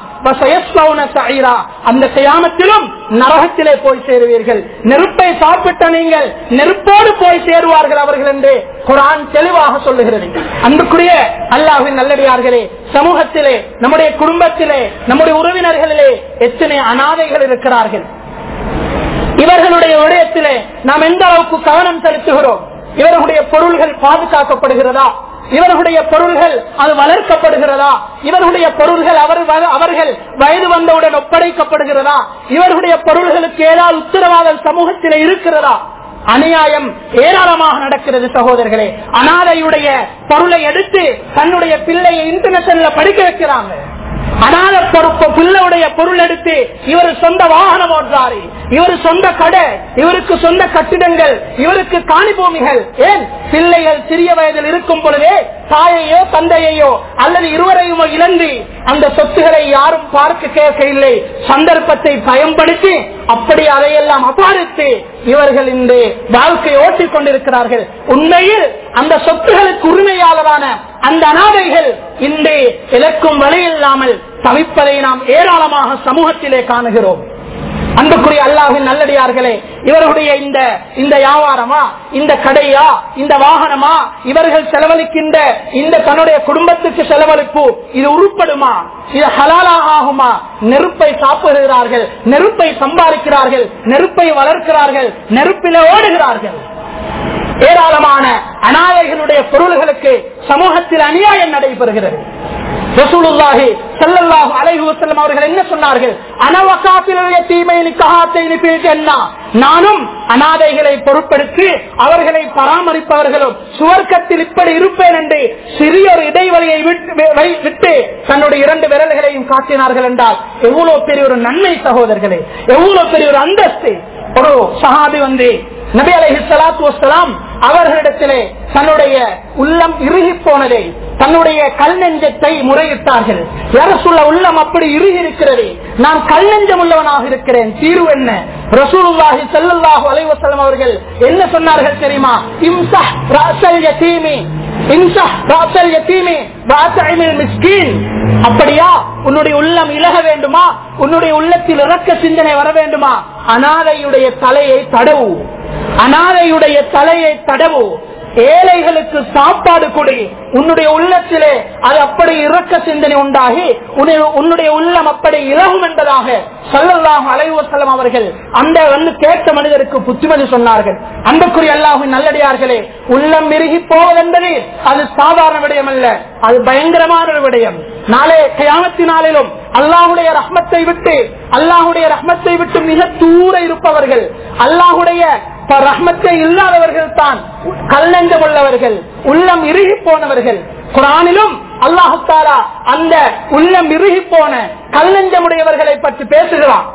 அந்த கியாமத்திலும் நரகத்திலே போய் சேருவீர்கள் நெருப்பை சாப்பிட்ட நீங்கள் நெருப்போடு போய் சேருவார்கள் அவர்கள் என்று குரான் தெளிவாக சொல்லுகிறது அன்புக்குரிய அல்லாஹின் நல்லடியார்களே சமூகத்திலே நம்முடைய குடும்பத்திலே நம்முடைய உறவினர்களிலே எத்தனை அனாதைகள் இருக்கிறார்கள் இவர்களுடைய விடயத்திலே நாம் எந்த அளவுக்கு கவனம் செலுத்துகிறோம் இவர்களுடைய பொருள்கள் பாதுகாக்கப்படுகிறதா இவர்களுடைய பொருள்கள் அது வளர்க்கப்படுகிறதா இவர்களுடைய பொருள்கள் அவர் அவர்கள் வயது வந்தவுடன் ஒப்படைக்கப்படுகிறதா இவர்களுடைய பொருள்களுக்கு ஏதாவது உத்தரவாதம் சமூகத்தில் இருக்கிறதா அநியாயம் ஏராளமாக நடக்கிறது சகோதரர்களே அனாதையுடைய பொருளை எடுத்து தன்னுடைய பிள்ளையை இன்டர்நேஷனல்ல படிக்க வைக்கிறாங்க அனாத பொறுப்பு பிள்ளையுடைய பொருள் எடுத்து இவர் சொந்த வாகனம் ஓட்டுறாரு இவர் சொந்த கடை இவருக்கு சொந்த கட்டிடங்கள் இவருக்கு காணி பூமிகள் ஏன் பிள்ளைகள் சிறிய வயதில் இருக்கும் பொழுதே தாயையோ தந்தையையோ அல்லது இருவரையுமோ இழந்து அந்த சொத்துக்களை யாரும் பார்க்க கேட்க இல்லை சந்தர்ப்பத்தை பயன்படுத்தி அப்படி அதையெல்லாம் அபாரித்து இவர்கள் இந்த வாழ்க்கை ஓட்டிக் கொண்டிருக்கிறார்கள் உண்மையில் அந்த சொத்துகளுக்கு உரிமையாளரான அந்த அனாதைகள் இன்று இழக்கும் வழி இல்லாமல் தவிப்பதை நாம் ஏராளமாக சமூகத்திலே காணுகிறோம் அன்புக்குரிய அல்லாஹின் நல்லடியார்களே இவர்களுடைய இந்த இந்த வியாபாரமா இந்த கடையா இந்த வாகனமா இவர்கள் செலவழிக்கின்ற இந்த தன்னுடைய குடும்பத்துக்கு செலவழிப்பு இது உருப்படுமா இது ஹலாலா ஆகுமா நெருப்பை சாப்பிடுகிறார்கள் நெருப்பை சம்பாதிக்கிறார்கள் நெருப்பை வளர்க்கிறார்கள் நெருப்பில ஓடுகிறார்கள் ஏராளமான அநாயகனுடைய பொருள்களுக்கு சமூகத்தில் அநியாயம் நடைபெறுகிறது ரசூலுல்லாஹி ஸல்லல்லாஹு அலைஹி வஸல்லம் அவர்கள் என்ன சொன்னார்கள் அனவகாத்திலுடைய தீமையின் கஹாத்தை என்ன நானும் அனாதைகளை பொருட்படுத்தி அவர்களை பராமரிப்பவர்களும் சுவர்க்கத்தில் இப்படி இருப்பேன் என்று சிறிய ஒரு இடைவெளியை விட்டு வை- விட்டு தன்னுடைய இரண்டு விரல்களையும் காட்டினார்கள் என்றால் எவ்வளவு பெரிய ஒரு நன்மை சகோதரர்களே எவ்வளவு பெரிய ஒரு அந்தஸ்து ஒரு சஹாபி வந்து நபி அலைஹி ஸலாத்து வஸ்ஸலாம் அவர்களிடத்திலே தன்னுடைய உள்ளம் இறுகி போனதை தன்னுடைய கல் நெஞ்சத்தை முறையிட்டார்கள் அரசுள்ள உள்ளம் அப்படி இறுகி இருக்கிறது நான் கல் நெஞ்சம் உள்ளவனாக இருக்கிறேன் தீர்வு என்ன ரசூலுல்லாஹி ஸல்லல்லாஹு அலைஹி வஸல்லம் அவர்கள் என்ன சொன்னார்கள் தெரியுமா இம்சஹ் ரஅஸல் யதீமி இம்சஹ் ரஅஸல் யதீமி வஅத்இமில் மிஸ்கீன் அப்படியா உன்னுடைய உள்ளம் இலக வேண்டுமா உன்னுடைய உள்ளத்தில் இறக்க சிந்தனை வர வேண்டுமா அனாதையுடைய தலையை தடவு அனாதையுடைய தலையை தடவு ஏழைகளுக்கு சாப்பாடு கொடு உன்னுடைய உள்ளத்திலே அது அப்படி இறக்க சிந்தனை உண்டாகி உன்னுடைய- உன்னுடைய உள்ளம் அப்படி இலகும் என்பதாக சல்லல்லாஹு அலைஹி வஸல்லம் அவர்கள் அந்த வந்து கேட்ட மனிதருக்கு புத்திமதி சொன்னார்கள் அன்புக்குரிய அல்லாஹின் நல்லடியார்களே உள்ளம் மிருகி போவதென்பது அது சாதாரண விடயம் அல்ல அது பயங்கரமான ஒரு விடயம் நாளே கயாமத்தினாலிலும் அல்லாஹுடைய ரஹ்மத்தை விட்டு அல்லாஹுடைய ரஹ்மத்தை விட்டு மிக தூர இருப்பவர்கள் அல்லாஹுடைய ப- ரஹ்மத்தை இல்லாதவர்கள் தான் கல்லஞ்சம் உள்ளவர்கள் உள்ளம் இறுகி போனவர்கள் குரானிலும் அல்லாஹு தாலா அந்த உள்ளம் இறுகி போன கல்லஞ்சமுடையவர்களை பற்றி பேசுகிறான்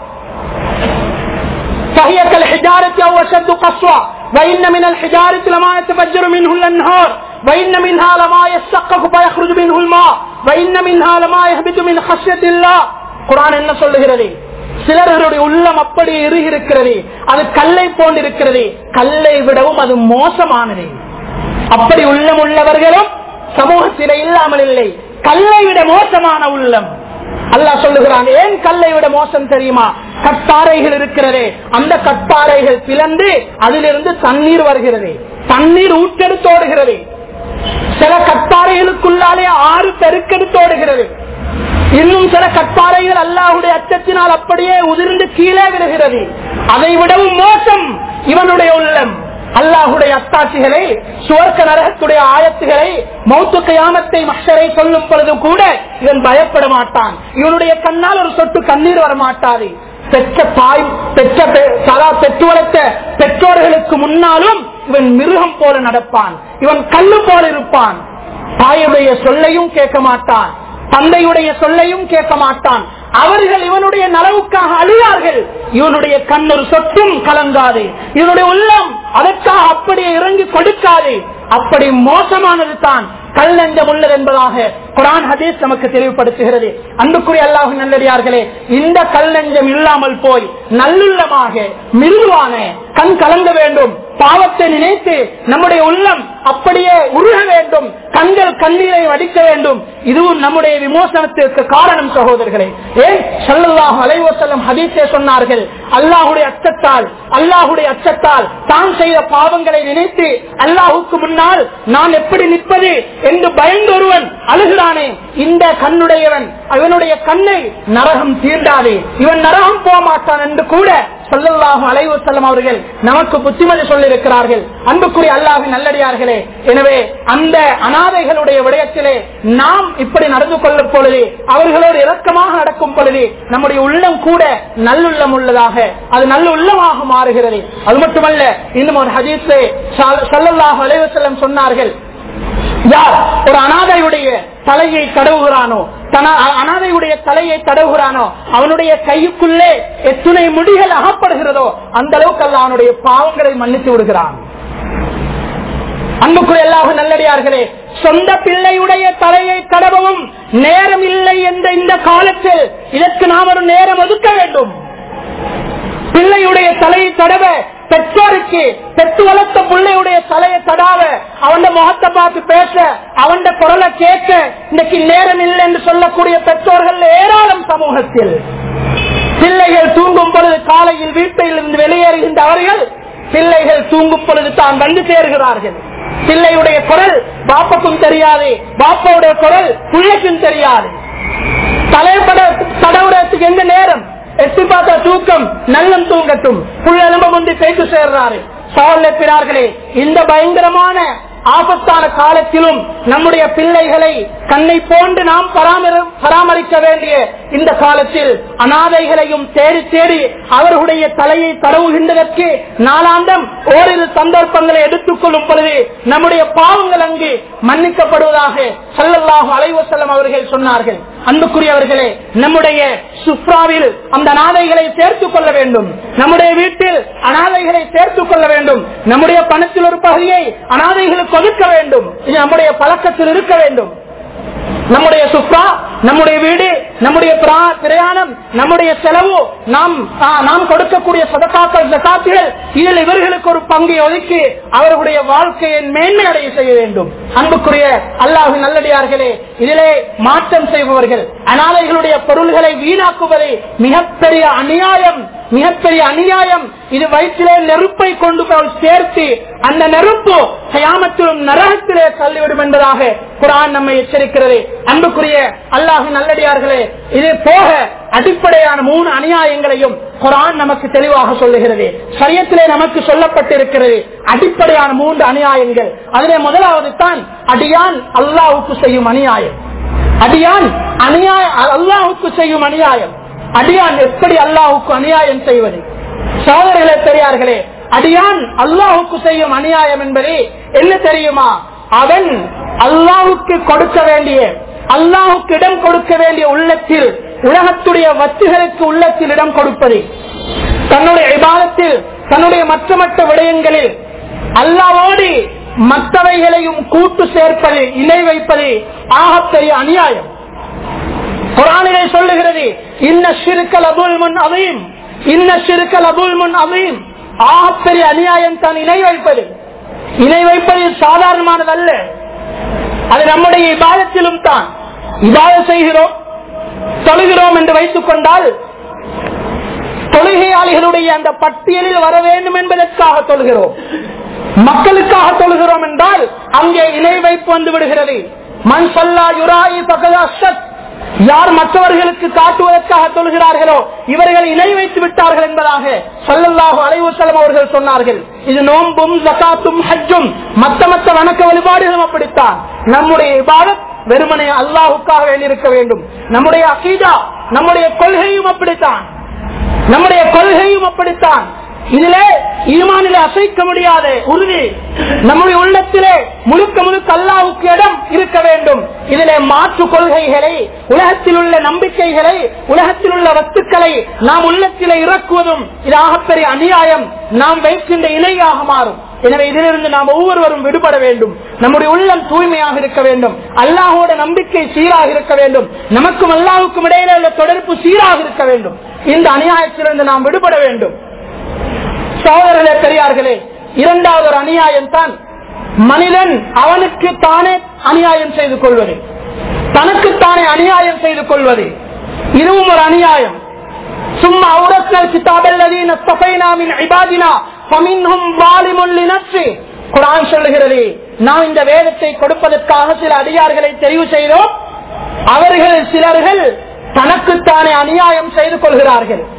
فهي كالحجارة أو أشد قسوة وإن من الحجارة لما يتفجر منه الأنهار وإن منها لما يشقق فيخرج منه الماء وإن منها لما يهبط من خشية الله குரான் என்ன சொல்லுகிறது சிலர்களுடைய உள்ளம் அப்படி இறுகி இருக்கிறது அது கல்லை போன்றிருக்கிறது கல்லை விடவும் அது மோசமானது அப்படி உள்ளம் உள்ளவர்களும் சமூகத்திலே இல்லாமல் இல்லை கல்லை விட மோசமான உள்ளம் அல்லாஹ் சொல்லுகிறான் ஏன் கல்லை விட மோசம் தெரியுமா கட்டாரைகள் இருக்கிறதே அந்த கட்டாரைகள் பிளந்து அதிலிருந்து தண்ணீர் வருகிறது தண்ணீர் ஊற்றெடுத்தோடுகிறது சில கட்டாரைகளுக்குள்ளாலே ஆறு பெருக்கெடுத்தோடுகிறது இன்னும் சில கட்டாரைகள் அல்லாஹுடைய அச்சத்தினால் அப்படியே உதிர்ந்து கீழே விடுகிறது அதை விடவும் மோசம் இவனுடைய உள்ளம் அல்லாஹுடைய அத்தாட்சிகளை சுவர்க்க நரகத்துடைய ஆயத்துகளை மௌத்து கயாமத்தை மஷரை சொல்லும் பொழுது கூட இவன் பயப்பட மாட்டான் இவனுடைய கண்ணால் ஒரு சொட்டு கண்ணீர் வர மாட்டாது பெற்ற தாய் பெற்ற பெ- சதா பெற்று வளர்த்த பெற்றோர்களுக்கு முன்னாலும் இவன் மிருகம் போல நடப்பான் இவன் கல்லு போல இருப்பான் தாயுடைய சொல்லையும் கேட்க மாட்டான் தந்தையுடைய சொல்லையும் கேட்க மாட்டான் அவர்கள் இவனுடைய நலவுக்காக அழுவார்கள் இவனுடைய கண் ஒரு சொட்டும் கலங்காது இவனுடைய உள்ளம் அதற்காக அப்படியே இறங்கி கொடுக்காது அப்படி மோசமானது தான் கல் நெஞ்சம் உள்ளது என்பதாக குரான் ஹதீஸ் நமக்கு தெளிவுபடுத்துகிறது அன்புக்குரிய அல்லாஹ் நல்லடியார்களே இந்த கல் நெஞ்சம் இல்லாமல் போய் நல்லுள்ளமாக மிருதுவான கண் கலங்க வேண்டும் பாவத்தை நினைத்து நம்முடைய உள்ளம் அப்படியே உருக வேண்டும் கண்கள் கண்ணீரை வடிக்க வேண்டும் இதுவும் நம்முடைய விமோசனத்திற்கு காரணம் சகோதரர்களே ஏன் சல்லல்லாஹு அலைஹி வஸல்லம் ஹதீஸே சொன்னார்கள் அல்லாஹுடைய அச்சத்தால் அல்லாஹுடைய அச்சத்தால் தான் செய்த பாவங்களை நினைத்து அல்லாஹுக்கு முன்னால் நான் எப்படி நிற்பது என்று பயந்து ஒருவன் அழுகிறானே இந்த கண்ணுடையவன் அவனுடைய கண்ணை நரகம் தீண்டாதே இவன் நரகம் போக மாட்டான் என்று கூட சொல்லல்லாஹும் அலைவு செல்லம் அவர்கள் நமக்கு புத்திமதி சொல்லியிருக்கிறார்கள் அன்புக்குரிய அல்லாஹின் நல்லடியார்களே எனவே அந்த அனாதைகளுடைய விடயத்திலே நாம் இப்படி நடந்து கொள்ளும் பொழுது அவர்களோடு இரக்கமாக நடக்கும் பொழுது நம்முடைய உள்ளம் கூட நல்லுள்ளம் உள்ளதாக அது நல்ல உள்ளமாக மாறுகிறது அது மட்டுமல்ல இன்னும் ஒரு ஹதீஸே சல்லல்லாஹு அலைவு செல்லம் சொன்னார்கள் யார் ஒரு அனாதையுடைய தலையை தடவுகிறானோ தன அனாதையுடைய தலையை தடவுகிறானோ அவனுடைய கையுக்குள்ளே எத்தனை முடிகள் அகப்படுகிறதோ அந்த அளவுக்கு அல்ல அவனுடைய பாவங்களை மன்னித்து விடுகிறான் அன்புக்குரிய எல்லாக நல்லடியார்களே சொந்த பிள்ளையுடைய தலையை தடவவும் நேரம் இல்லை என்ற இந்த காலத்தில் இதற்கு நாம் ஒரு நேரம் ஒதுக்க வேண்டும் பிள்ளையுடைய தலையை தடவ பெற்றோருக்கு பெற்று வளர்த்த பிள்ளையுடைய தலையை தடாவ அவன் முகத்தை பார்த்து பேச அவன் குரலை கேட்க இன்னைக்கு நேரம் இல்லை என்று சொல்லக்கூடிய பெற்றோர்கள் ஏராளம் சமூகத்தில் பிள்ளைகள் தூங்கும் பொழுது காலையில் வீட்டில் இருந்து வெளியேறுகின்ற அவர்கள் பிள்ளைகள் தூங்கும் பொழுது தான் வந்து சேர்கிறார்கள் பிள்ளையுடைய குரல் பாப்பக்கும் தெரியாது பாப்பாவுடைய குரல் பிள்ளைக்கும் தெரியாது தலைப்பட தடவுறதுக்கு எந்த நேரம் எட்டி பார்த்த தூக்கம் நல்லம் தூங்கட்டும் புள்ளெலும்ப முந்தி பேச்சு சேர்றாரு சவால் இந்த பயங்கரமான ஆபத்தான காலத்திலும் நம்முடைய பிள்ளைகளை கண்ணை போன்று நாம் பராமரிக்க வேண்டிய இந்த காலத்தில் அனாதைகளையும் தேடி தேடி அவர்களுடைய தலையை தடவுகின்றதற்கு நாளாந்தம் ஓரிரு சந்தர்ப்பங்களை எடுத்துக் கொள்ளும் பொழுது நம்முடைய பாவங்கள் அங்கு மன்னிக்கப்படுவதாக சல்லல்லாஹு அலைவசல்லம் அவர்கள் சொன்னார்கள் அன்புக்குரியவர்களே நம்முடைய சுப்ராவில் அந்த அனாதைகளை சேர்த்துக் கொள்ள வேண்டும் நம்முடைய வீட்டில் அனாதைகளை சேர்த்துக் கொள்ள வேண்டும் நம்முடைய பணத்தில் ஒரு பகுதியை அனாதைகளுக்கு ஒதுக்க வேண்டும் இது நம்முடைய பழக்கத்தில் இருக்க வேண்டும் நம்முடைய சுப்ரா நம்முடைய வீடு நம்முடைய பிரயாணம் நம்முடைய செலவு நாம் நாம் கொடுக்கக்கூடிய சதக்காக்கள் ஜக்காத்துகள் இதில் இவர்களுக்கு ஒரு பங்கை ஒதுக்கி அவர்களுடைய வாழ்க்கையை மேன்மை அடைய செய்ய வேண்டும் அன்புக்குரிய அல்லாஹு நல்லடியார்களே இதிலே மாற்றம் செய்பவர்கள் அனாதைகளுடைய பொருள்களை வீணாக்குவதை மிகப்பெரிய அநியாயம் மிகப்பெரிய அநியாயம் இது வயிற்றிலே நெருப்பை கொண்டு போய் சேர்த்து அந்த நெருப்பு கயாமத்திலும் நரகத்திலே தள்ளிவிடும் என்பதாக குரான் நம்மை எச்சரிக்கிறது அன்புக்குரிய அல்லாஹு நல்லடியார்களே இது போக அடிப்படையான மூணு அநியாயங்களையும் குரான் நமக்கு தெளிவாக சொல்லுகிறது சரியத்திலே நமக்கு சொல்லப்பட்டிருக்கிறது அடிப்படையான மூன்று அநியாயங்கள் அதிலே முதலாவது தான் அடியான் அல்லாஹுக்கு செய்யும் அநியாயம் அடியான் அநியாய அல்லாஹுக்கு செய்யும் அநியாயம் அடியான் எப்படி அல்லாஹுக்கு அநியாயம் செய்வது சோதரர்களே பெரியார்களே அடியான் அல்லாஹுக்கு செய்யும் அநியாயம் என்பது என்ன தெரியுமா அவன் அல்லாஹுக்கு கொடுக்க வேண்டிய அல்லாஹுக்கு இடம் கொடுக்க வேண்டிய உள்ளத்தில் உலகத்துடைய வத்துகளுக்கு உள்ளத்தில் இடம் கொடுப்பது தன்னுடைய விவாதத்தில் தன்னுடைய மற்ற மற்ற விடயங்களில் அல்லாவோடு மற்றவைகளையும் கூட்டு சேர்ப்பது இணை வைப்பது ஆகப்பெரிய அநியாயம் குரானிலே சொல்லுகிறது இன்ன சிறுக்கல் அபுல் முன் அவையும் இன்ன சிறுக்கல் அபுல் முன் அவையும் ஆகப்பெரிய அநியாயம் தான் இணை வைப்பது இணை வைப்பது சாதாரணமானதல்ல அது நம்முடைய இபாதத்திலும் தான் இபாத செய்கிறோம் தொழுகிறோம் என்று வைத்துக் கொண்டால் தொழுகையாளிகளுடைய அந்த பட்டியலில் வர வேண்டும் என்பதற்காக தொழுகிறோம் மக்களுக்காக தொழுகிறோம் என்றால் அங்கே இணை வைப்பு வந்து விடுகிறது மண் சொல்லா யுராயி பகதா சத் யார் மற்றவர்களுக்கு காட்டுவதற்காக சொல்கிறார்களோ இவர்கள் இணை வைத்து விட்டார்கள் என்பதாக சொல்லல்லாஹு அலைவசலம் அவர்கள் சொன்னார்கள் இது நோம்பும் ஜக்காத்தும் ஹஜ்ஜும் மத்த மத்த வணக்க வழிபாடுகளும் அப்படித்தான் நம்முடைய இபாதத் வெறுமனை அல்லாஹுக்காக வேண்டியிருக்க வேண்டும் நம்முடைய அகீதா நம்முடைய கொள்கையும் அப்படித்தான் நம்முடைய கொள்கையும் அப்படித்தான் இதிலே ஈமானிலே அசைக்க முடியாத உறுதி நம்முடைய உள்ளத்திலே முழுக்க முழுக்க அல்லாவுக்கு இடம் இருக்க வேண்டும் இதிலே மாற்று கொள்கைகளை உலகத்தில் உள்ள நம்பிக்கைகளை உலகத்தில் உள்ள வஸ்துக்களை நாம் உள்ளத்திலே இறக்குவதும் இது ஆகப்பெரிய அநியாயம் நாம் வைக்கின்ற இணையாக மாறும் எனவே இதிலிருந்து நாம் ஒவ்வொருவரும் விடுபட வேண்டும் நம்முடைய உள்ளம் தூய்மையாக இருக்க வேண்டும் அல்லாஹோட நம்பிக்கை சீராக இருக்க வேண்டும் நமக்கும் அல்லாவுக்கும் இடையில உள்ள தொடர்பு சீராக இருக்க வேண்டும் இந்த அநியாயத்திலிருந்து நாம் விடுபட வேண்டும் சோதரர்களே பெரியார்களே இரண்டாவது ஒரு அநியாயம் தான் மனிதன் அவனுக்கு தானே அநியாயம் செய்து கொள்வது தனக்குத்தானே அநியாயம் செய்து கொள்வது இதுவும் ஒரு அநியாயம் சும்மா அவுரத்னல் கிதாபல்லதீன சஃபைனாமின் இபாதினா ஃபமின்ஹும் வாலிமுல் லினஃப்ஸி குர்ஆன் சொல்லுகிறது நாம் இந்த வேதத்தை கொடுப்பதற்காக சில அதிகாரிகளை தெரிவு செய்தோம் அவர்கள் சிலர்கள் தனக்குத்தானே அநியாயம் செய்து கொள்கிறார்கள்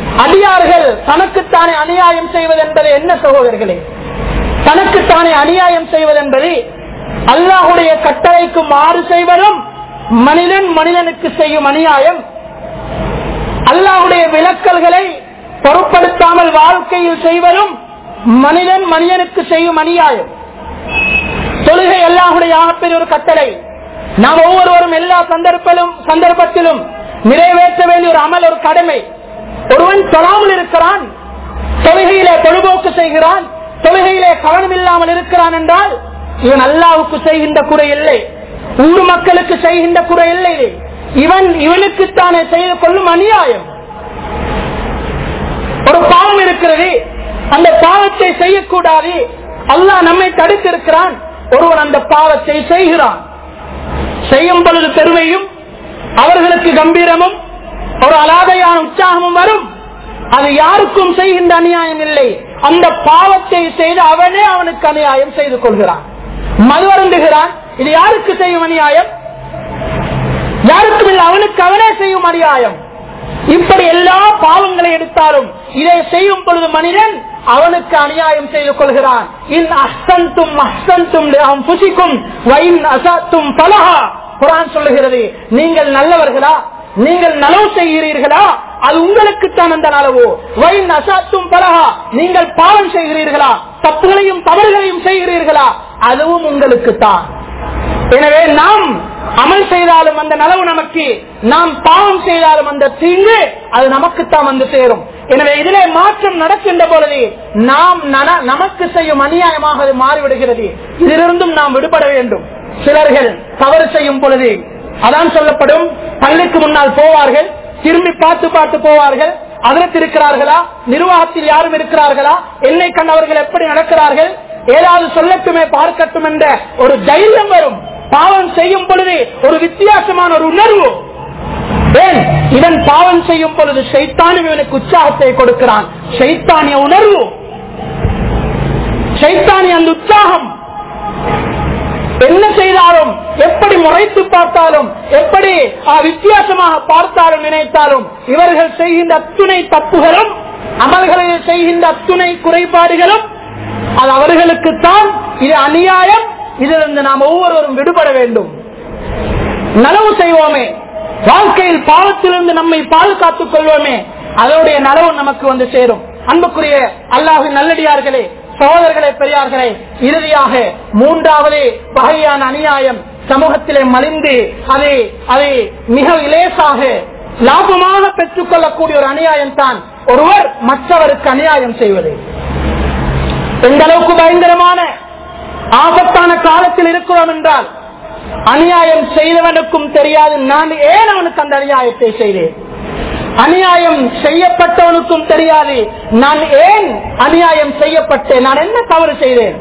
அடியார்கள் தனக்குத்தானே அநியாயம் செய்வது என்பது என்ன சகோதரர்களே தனக்குத்தானே அநியாயம் செய்வது என்பது அல்லாஹுடைய கட்டளைக்கு மாறு செய்வதும் மனிதன் மனிதனுக்கு செய்யும் அநியாயம் அல்லாஹுடைய விலக்கல்களை பொருட்படுத்தாமல் வாழ்க்கையில் செய்வதும் மனிதன் மனிதனுக்கு செய்யும் அநியாயம் தொழுகை அல்லாஹுடைய ஆகப்பெரிய ஒரு கட்டளை நாம் ஒவ்வொருவரும் எல்லா சந்தர்ப்பிலும் சந்தர்ப்பத்திலும் நிறைவேற்ற வேண்டிய ஒரு அமல் ஒரு கடமை ஒருவன் தொழாமல் இருக்கிறான் தொழுகையிலே பொழுபோக்கு செய்கிறான் தொழுகையிலே கவனம் இல்லாமல் இருக்கிறான் என்றால் இவன் அல்லாவுக்கு செய்கின்ற குறை இல்லை ஊர் மக்களுக்கு செய்கின்ற குறை இல்லை இவன் இவனுக்குத்தானே செய்து கொள்ளும் அநியாயம் ஒரு பாவம் இருக்கிறது அந்த பாவத்தை செய்யக்கூடாது அல்லாஹ் நம்மை தடுத்திருக்கிறான் ஒருவன் அந்த பாவத்தை செய்கிறான் செய்யும் பொழுது பெருமையும் அவர்களுக்கு கம்பீரமும் ஒரு அலாதையான உற்சாகமும் வரும் அது யாருக்கும் செய்கின்ற அநியாயம் இல்லை அந்த பாவத்தை செய்து அவனே அவனுக்கு அநியாயம் செய்து கொள்கிறான் மது அருந்துகிறான் இது யாருக்கு செய்யும் அநியாயம் யாருக்கும் இல்லை அவனுக்கு அவனே செய்யும் அநியாயம் இப்படி எல்லா பாவங்களை எடுத்தாலும் இதை செய்யும் பொழுது மனிதன் அவனுக்கு அநியாயம் செய்து கொள்கிறான் இன் அஸ்தந்தும் அஸ்தந்தும் புசிக்கும் வைன் அசத்தும் பலகா குரான் சொல்லுகிறது நீங்கள் நல்லவர்களா நீங்கள் நலவு செய்கிறீர்களா அது உங்களுக்குத்தான் அந்த நலவு வைன் அசாத்தும் பலகா நீங்கள் பாவம் செய்கிறீர்களா தப்புகளையும் தவறுகளையும் செய்கிறீர்களா அதுவும் உங்களுக்குத்தான் எனவே நாம் அமல் செய்தாலும் அந்த நலவு நமக்கு நாம் பாவம் செய்தாலும் அந்த தீங்கு அது நமக்குத்தான் வந்து சேரும் எனவே இதிலே மாற்றம் நடக்கின்ற பொழுது நாம் நமக்கு செய்யும் அநியாயமாக அது மாறிவிடுகிறது இதிலிருந்தும் நாம் விடுபட வேண்டும் சிலர்கள் தவறு செய்யும் பொழுது அதான் சொல்லப்படும் பள்ளிக்கு முன்னால் போவார்கள் திரும்பி பார்த்து பார்த்து போவார்கள் அதற்கு இருக்கிறார்களா நிர்வாகத்தில் யாரும் இருக்கிறார்களா என்னை கண்டவர்கள் எப்படி நடக்கிறார்கள் ஏதாவது சொல்லட்டுமே பார்க்கட்டும் என்ற ஒரு தைரியம் வரும் பாவம் செய்யும் பொழுது ஒரு வித்தியாசமான ஒரு உணர்வு ஏன் இவன் பாவம் செய்யும் பொழுது சைத்தானும் இவனுக்கு உற்சாகத்தை கொடுக்கிறான் சைத்தானிய உணர்வு சைத்தானிய அந்த உற்சாகம் என்ன செய்தாலும் எப்படி முறைத்து பார்த்தாலும் எப்படி வித்தியாசமாக பார்த்தாலும் நினைத்தாலும் இவர்கள் செய்கின்ற அத்துணை தப்புகளும் அமல்களில் செய்கின்ற அத்துணை குறைபாடுகளும் அது அவர்களுக்குத்தான் இது அநியாயம் இதிலிருந்து நாம் ஒவ்வொருவரும் விடுபட வேண்டும் நலவு செய்வோமே வாழ்க்கையில் பாவத்திலிருந்து நம்மை பாதுகாத்துக் கொள்வோமே அதோடைய நலவு நமக்கு வந்து சேரும் அன்புக்குரிய அல்லாஹின் நல்லடியார்களே சகோதரர்களே பெரியார்களே இறுதியாக மூன்றாவது வகையான அநியாயம் சமூகத்திலே மலிந்து அதை அதை மிக இலேசாக லாபமாக பெற்றுக் கொள்ளக்கூடிய ஒரு அநியாயம் தான் ஒருவர் மற்றவருக்கு அநியாயம் செய்வது எந்த அளவுக்கு பயங்கரமான ஆபத்தான காலத்தில் இருக்கிறோம் என்றால் அநியாயம் செய்தவனுக்கும் தெரியாது நான் ஏன் அவனுக்கு அந்த அநியாயத்தை செய்தேன் அநியாயம் செய்யப்பட்டவனுக்கும் தெரியாது நான் ஏன் அநியாயம் செய்யப்பட்டேன் நான் என்ன தவறு செய்தேன்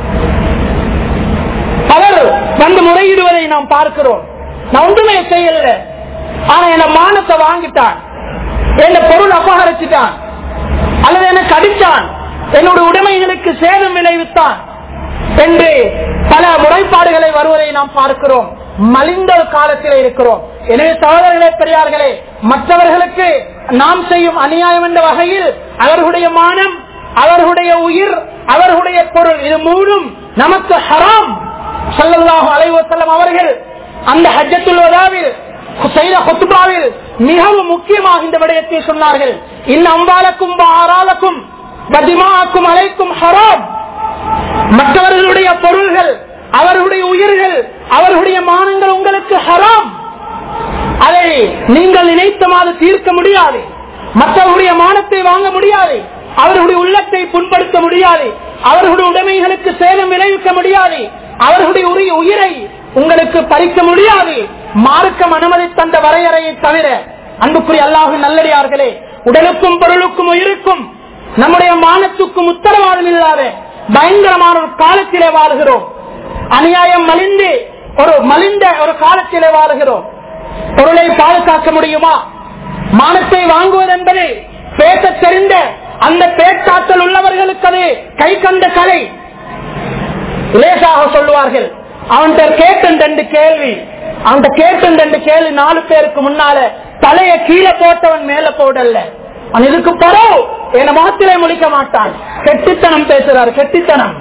பலர் வந்து முறையிடுவதை நாம் பார்க்கிறோம் நான் ஒன்றுமே செய்யல ஆனா என்ன மானத்தை வாங்கிட்டான் என்ன பொருள் அபகரிச்சுட்டான் அல்லது என்ன கடிச்சான் என்னுடைய உடைமைகளுக்கு சேதம் விளைவித்தான் என்று பல முறைப்பாடுகளை வருவதை நாம் பார்க்கிறோம் மலிந்த காலத்தில் இருக்கிறோம் எனவே சகோதரர்களே பெரியார்களே மற்றவர்களுக்கு நாம் செய்யும் அநியாயம் என்ற வகையில் அவர்களுடைய மானம் அவர்களுடைய உயிர் அவர்களுடைய பொருள் இது மூணும் நமக்கு ஹராம் சல்லல்லாஹு அலைவசல்லம் அவர்கள் அந்த ஹஜ்ஜத்துல் வதாவில் செய்த ஹொத்துபாவில் மிகவும் முக்கியமாக இந்த விடயத்தை சொன்னார்கள் இந்த அம்பாலக்கும் ஆறாலக்கும் பதிமாக்கும் அலைக்கும் ஹராம் மற்றவர்களுடைய பொருள்கள் அவர்களுடைய உயிர்கள் அவர்களுடைய மானங்கள் உங்களுக்கு ஹராம் அதை நீங்கள் நினைத்த மாதிரி தீர்க்க முடியாது மற்றவர்களுடைய மானத்தை வாங்க முடியாது அவர்களுடைய உள்ளத்தை புண்படுத்த முடியாது அவர்களுடைய உடைமைகளுக்கு சேதம் விளைவிக்க முடியாது அவர்களுடைய உரிய உயிரை உங்களுக்கு பறிக்க முடியாது மார்க்கம் அனுமதி தந்த வரையறையை தவிர அன்புக்குரிய அல்லாஹு நல்லடியார்களே உடலுக்கும் பொருளுக்கும் உயிருக்கும் நம்முடைய மானத்துக்கும் உத்தரவாதம் இல்லாத பயங்கரமான ஒரு காலத்திலே வாழ்கிறோம் அநியாயம் மலிந்து ஒரு மலிந்த ஒரு காலத்திலே வாழ்கிறோம் பொருளை பாதுகாக்க முடியுமா மானத்தை வாங்குவது என்பது பேச தெரிந்த அந்த பேச்சாற்றல் உள்ளவர்களுக்கு அது கை கண்ட கலை லேசாக சொல்லுவார்கள் அவன்கிட்ட கேட்டும் ரெண்டு கேள்வி அவன்கிட்ட கேட்டும் ரெண்டு கேள்வி நாலு பேருக்கு முன்னால தலைய கீழே போட்டவன் மேல போடல அவன் இதுக்கு பரவு என் முகத்திலே முழிக்க மாட்டான் கெட்டித்தனம் பேசுறார் கெட்டித்தனம்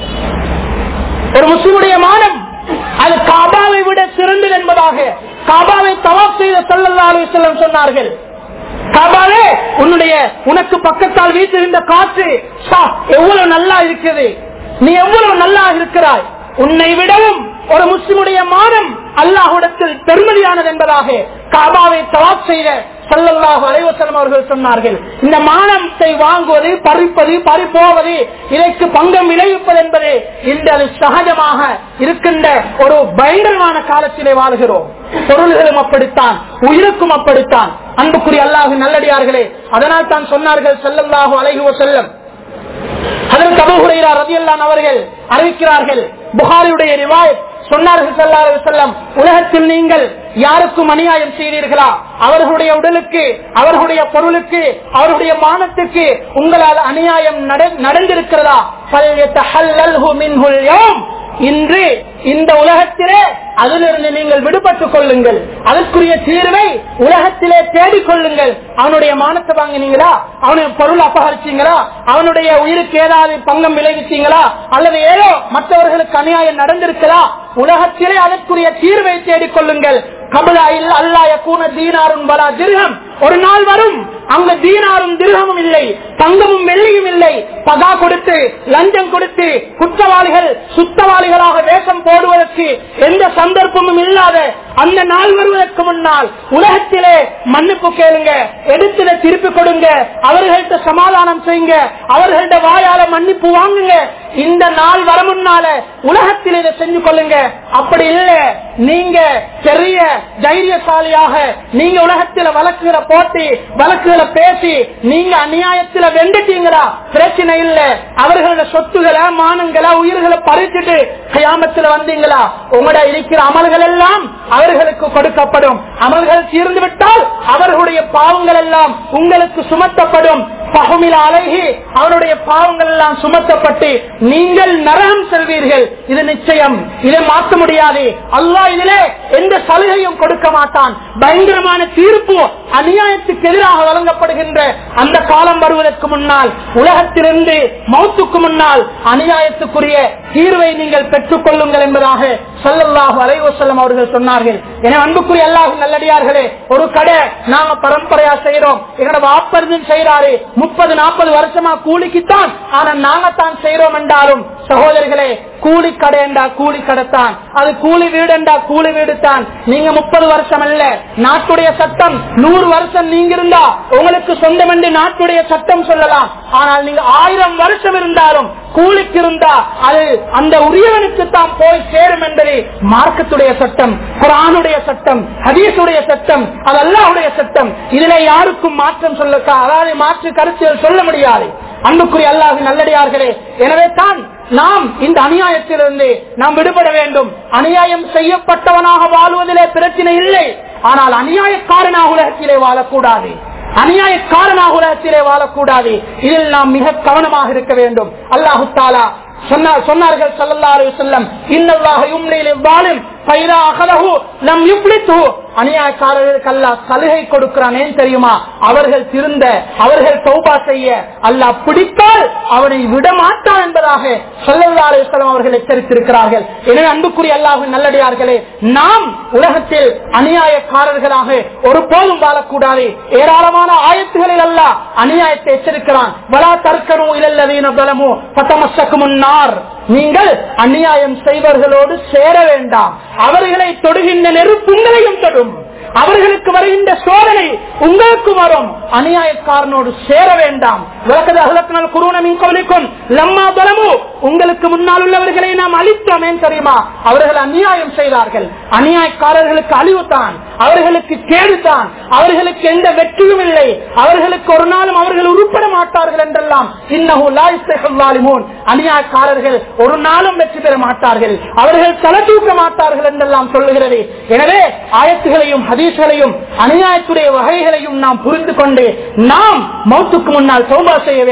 ஒரு முஸ்லிமுடைய மானம் அது காபாவை விட சிறந்தது என்பதாக காபாவை தவாப் செய்த சல்லல்லா அலிஸ்லம் சொன்னார்கள் காபாவே உன்னுடைய உனக்கு பக்கத்தால் வீசுகின்ற காற்று சா, எவ்வளவு நல்லா இருக்குது நீ எவ்வளவு நல்லா இருக்கிறாய் உன்னை விடவும் ஒரு முஸ்லிமுடைய மானம் அல்லாஹுடத்தில் பெருமதியானது என்பதாக காபாவை தவாப் செய்த சல்லல்லாஹு அலைவசலம் அவர்கள் சொன்னார்கள் இந்த மானத்தை வாங்குவது பறிப்பது பறிப்போவது இதற்கு பங்கம் விளைவிப்பது என்பது இன்று அது சகஜமாக இருக்கின்ற ஒரு பயங்கரமான காலத்திலே வாழ்கிறோம் பொருள்களும் அப்படித்தான் உயிருக்கும் அப்படித்தான் அன்புக்குரிய அல்லாஹு நல்லடியார்களே அதனால் தான் சொன்னார்கள் செல்லல்லாஹு அலைஹுவ செல்லம் அதற்கு அபுஹுரைரா ரதியல்லான் அவர்கள் அறிவிக்கிறார்கள் புகாரியுடைய ரிவாயத் சொன்னார்கள் ஸல்லல்லாஹு அலைஹி வஸல்லம் உலகத்தில் நீங்கள் யாருக்கும் அநியாயம் செய்தீர்களா அவர்களுடைய உடலுக்கு அவர்களுடைய பொருளுக்கு அவர்களுடைய மானத்துக்கு உங்களால் அநியாயம் நட- நடந்திருக்கிறதா ஃபல்யத்தஹல்லல்ஹு மின்ஹுல் யௌம். இன்று இந்த உலகத்திலே அதிலிருந்து நீங்கள் விடுபட்டுக் கொள்ளுங்கள் அதற்குரிய தீர்வை உலகத்திலே தேடிக் கொள்ளுங்கள் அவனுடைய மானத்தை வாங்கினீங்களா அவனுடைய பொருள் அபகரிச்சீங்களா அவனுடைய உயிருக்கு ஏதாவது பங்கம் விளைவிச்சீங்களா அல்லது ஏதோ மற்றவர்களுக்கு அநியாயம் நடந்திருக்கிறா உலகத்திலே அதற்குரிய தீர்வை தேடிக் கொள்ளுங்கள் கபலா இல்ல அல்லாய கூன தீனாரும் வலா திருகம் ஒரு நாள் வரும் அங்க தீனாரும் திருகமும் இல்லை தங்கமும் வெள்ளியும் இல்லை பகா கொடுத்து லஞ்சம் கொடுத்து குற்றவாளிகள் சுத்தவாளிகளாக வேஷம் போடுவதற்கு எந்த சந்தர்ப்பமும் இல்லாத அந்த நாள் வருவதற்கு முன்னால் உலகத்திலே மன்னிப்பு கேளுங்க எடுத்துல திருப்பி கொடுங்க அவர்கள்ட்ட சமாதானம் செய்யுங்க அவர்கள்ட்ட வாயால மன்னிப்பு வாங்குங்க இந்த நாள் வர முன்னால உலகத்தில் இதை செஞ்சு கொள்ளுங்க அப்படி இல்ல நீங்க பெரிய தைரியசாலியாக நீங்க உலகத்துல வழக்குகளை போட்டி வழக்குகளை பேசி நீங்க அநியாயத்துல வெண்டுட்டீங்களா பிரச்சனை இல்ல அவர்களோட சொத்துக்களை மானங்களை உயிர்களை பறிச்சுட்டு கயாமத்துல வந்தீங்களா உங்களோட இருக்கிற அமல்கள் எல்லாம் அவர்களுக்கு கொடுக்கப்படும் அமல்கள் தீர்ந்து விட்டால் அவர்களுடைய பாவங்கள் எல்லாம் உங்களுக்கு சுமத்தப்படும் பகுமில அழகி அவருடைய பாவங்கள் எல்லாம் சுமத்தப்பட்டு நீங்கள் நரகம் செல்வீர்கள் இது நிச்சயம் இதை மாற்ற முடியாது அல்லாஹ் இதிலே எந்த சலுகையும் கொடுக்க மாட்டான் பயங்கரமான தீர்ப்பு அநியாயத்துக்கு எதிராக வழங்கப்படுகின்ற அந்த காலம் வருவதற்கு முன்னால் உலகத்திலிருந்து மௌத்துக்கு முன்னால் அநியாயத்துக்குரிய தீர்வை நீங்கள் பெற்றுக் கொள்ளுங்கள் என்பதாக சொல்லல்லாஹு அலைவசல்லம் அவர்கள் சொன்னார்கள் என அன்புக்குரிய அல்லாஹ் நல்லடியார்களே ஒரு கடை நாங்க பரம்பரையா செய்யறோம் எங்களோட வாப்பருந்தும் செய்யறாரு முப்பது நாற்பது வருஷமா கூலிக்குத்தான் ஆனா நாங்க தான் செய்யறோம் என்றாலும் சகோதரிகளே கூலி கடை என்றா கூலி கடைத்தான் அது கூலி வீடு என்றா கூலி வீடு தான் நீங்க முப்பது வருஷம் அல்ல நாட்டுடைய சட்டம் நூறு வருஷம் நீங்க இருந்தா உங்களுக்கு சொந்தம் என்று நாட்டுடைய சட்டம் சொல்லலாம் ஆனால் நீங்க ஆயிரம் வருஷம் இருந்தாலும் கூலிக்கு இருந்தா அது அந்த உரியவனுக்கு தான் போய் சேரும் என்பது மார்க்கத்துடைய சட்டம் குரானுடைய சட்டம் ஹதீஸுடைய சட்டம் அது அல்லாஹ்வுடைய சட்டம் இதுல யாருக்கும் மாற்றம் சொல்ல அதாவது மாற்று கருத்துகள் சொல்ல முடியாது அன்புக்குரிய அல்லாஹ் நல்லடியார்களே எனவே தான் நாம் இந்த அநியாயத்திலிருந்து நாம் விடுபட வேண்டும் அநியாயம் செய்யப்பட்டவனாக வாழ்வதிலே பிரச்சனை இல்லை ஆனால் அநியாயக்காரனாக உலகத்திலே வாழக்கூடாது அநியாயக்காரனாக உலகத்திலே வாழக்கூடாது இதில் நாம் மிக கவனமாக இருக்க வேண்டும் அல்லாஹு தாலா சொன்னார் சொன்னார்கள் சல்லல்லாஹு அலைஹி வஸல்லம் இன்னல்லாஹ யும்லில் வாலிம் ஃபைதா அகலஹு லம் யுப்லித்து அநியாயக்காரர்களுக்கு அல்லாஹ் சலுகை கொடுக்கிறான் ஏன் தெரியுமா அவர்கள் திருந்த அவர்கள் தௌபா செய்ய அல்லாஹ் பிடித்தால் அவனை விட மாட்டான் என்பதாக சல்லல்லாஹு அலைஹி வஸல்லம் அவர்கள் எச்சரித்திருக்கிறார்கள் எனவே அன்புக்குரிய அல்லாஹ் நல்லடியார்களே நாம் உலகத்தில் அநியாயக்காரர்களாக ஒருபோதும் வாழக்கூடாது ஏராளமான ஆயத்துகளில் அல்லாஹ் அநியாயத்தை எச்சரிக்கிறான் வலா தற்கனு இலல்லதீன பலமு பத்தமசக்கு முன்னார் நீங்கள் அநியாயம் செய்வர்களோடு சேர வேண்டாம் அவர்களை தொடுகின்ற நெருப்பு உங்களையும் தொடும் அவர்களுக்கு வருகின்ற சோதனை உங்களுக்கு வரும் அநியாயக்காரனோடு சேர வேண்டாம் விளக்கது அகலத்தினால் குருவனமின் கவனிக்கும் லம்மா பலமு உங்களுக்கு முன்னால் உள்ளவர்களை நாம் அழித்தோம் ஏன் தெரியுமா அவர்கள் அநியாயம் செய்தார்கள் அநியாயக்காரர்களுக்கு அழிவுதான் அவர்களுக்கு கேடுதான் அவர்களுக்கு எந்த வெற்றியும் இல்லை அவர்களுக்கு ஒரு நாளும் அவர்கள் உருப்பட மாட்டார்கள் என்றெல்லாம் இன்னஹு லா யுஸ்லிஹுல் ஸாலிமூன். அநியாயக்காரர்கள் ஒரு நாளும் வெற்றி பெற மாட்டார்கள் அவர்கள் தலை தூக்க மாட்டார்கள் என்றெல்லாம் சொல்லுகிறது எனவே ஆயத்துகளையும் ஹதீஸ்களையும் அநியாயத்துடைய வகைகளையும் நாம் புரிந்து கொண்டு நாம் மௌத்துக்கு முன்னால் சௌபா செய்ய வேண்டும்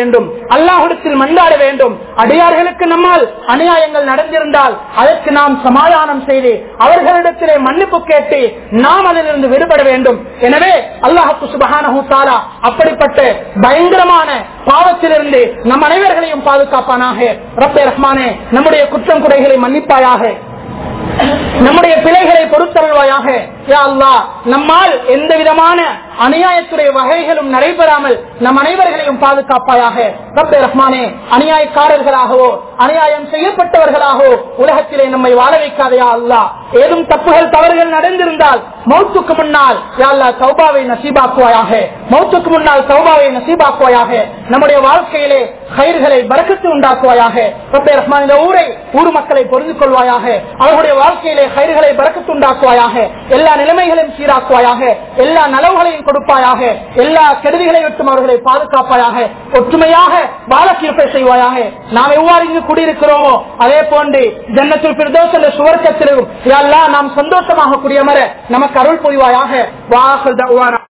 அல்லாஹிடத்தில் மன்றாட வேண்டும் அடியார்களுக்கு நம்மால் அநியாயங்கள் நடந்திருந்தால் அதற்கு நாம் சமாதானம் செய்து அவர்களிடத்திலே மன்னிப்பு கேட்டு நாம் அதிலிருந்து விடுபட வேண்டும் எனவே அல்லாஹு சுபஹானஹு தஆலா அப்படிப்பட்ட பயங்கரமான பாவத்திலிருந்து நம் அனைவர்களையும் பாதுகாப்பானாக ரப்பே ரஹ்மானே நம்முடைய குற்றம் குறைகளை மன்னிப்பாயாக நம்முடைய பிழைகளை பொறுத்தருள்வாயாக யா அல்லாஹ் நம்மால் எந்த விதமான அநியாயத்துடைய வகைகளும் நடைபெறாமல் நம் அனைவர்களையும் பாதுகாப்பாயாக ரப்பே ரஹ்மானே அநியாயக்காரர்களாகவோ அநியாயம் செய்யப்பட்டவர்களாகவோ உலகத்திலே நம்மை வாழ வைக்காதையா அல்லாஹ் ஏதும் தப்புகள் தவறுகள் நடந்திருந்தால் மௌத்துக்கு முன்னால் யா அல்லாஹ் தௌபாவை நசீபாக்குவாயாக மௌத்துக்கு முன்னால் தௌபாவை நசீபாக்குவாயாக நம்முடைய வாழ்க்கையிலே கயிர்களை பறக்கத்து உண்டாக்குவாயாக ரப்பே ரஹ்மான் இந்த ஊரை ஊர் மக்களை பொருந்து கொள்வாயாக அவர்களுடைய வாழ்க்கையிலே கயிர்களை பறக்கத்து உண்டாக்குவாயாக எல்லா நிலைமைகளையும் சீராக்குவாயாக எல்லா நலவுகளையும் கொடுப்பாயாக எல்லா கெடுதிகளை விட்டும் அவர்களை பாதுகாப்பாயாக ஒற்றுமையாக வாழ கிருப்பை செய்வாயாக நாம் எவ்வாறு இங்கு குடியிருக்கிறோமோ அதே போன்று ஜன்னத்தில் பிரதோஷ சுவர்க்கத்திலும் யாரெல்லாம் நாம் சந்தோஷமாக குடியமர நமக்கு அருள் புரிவாயாக வாசல்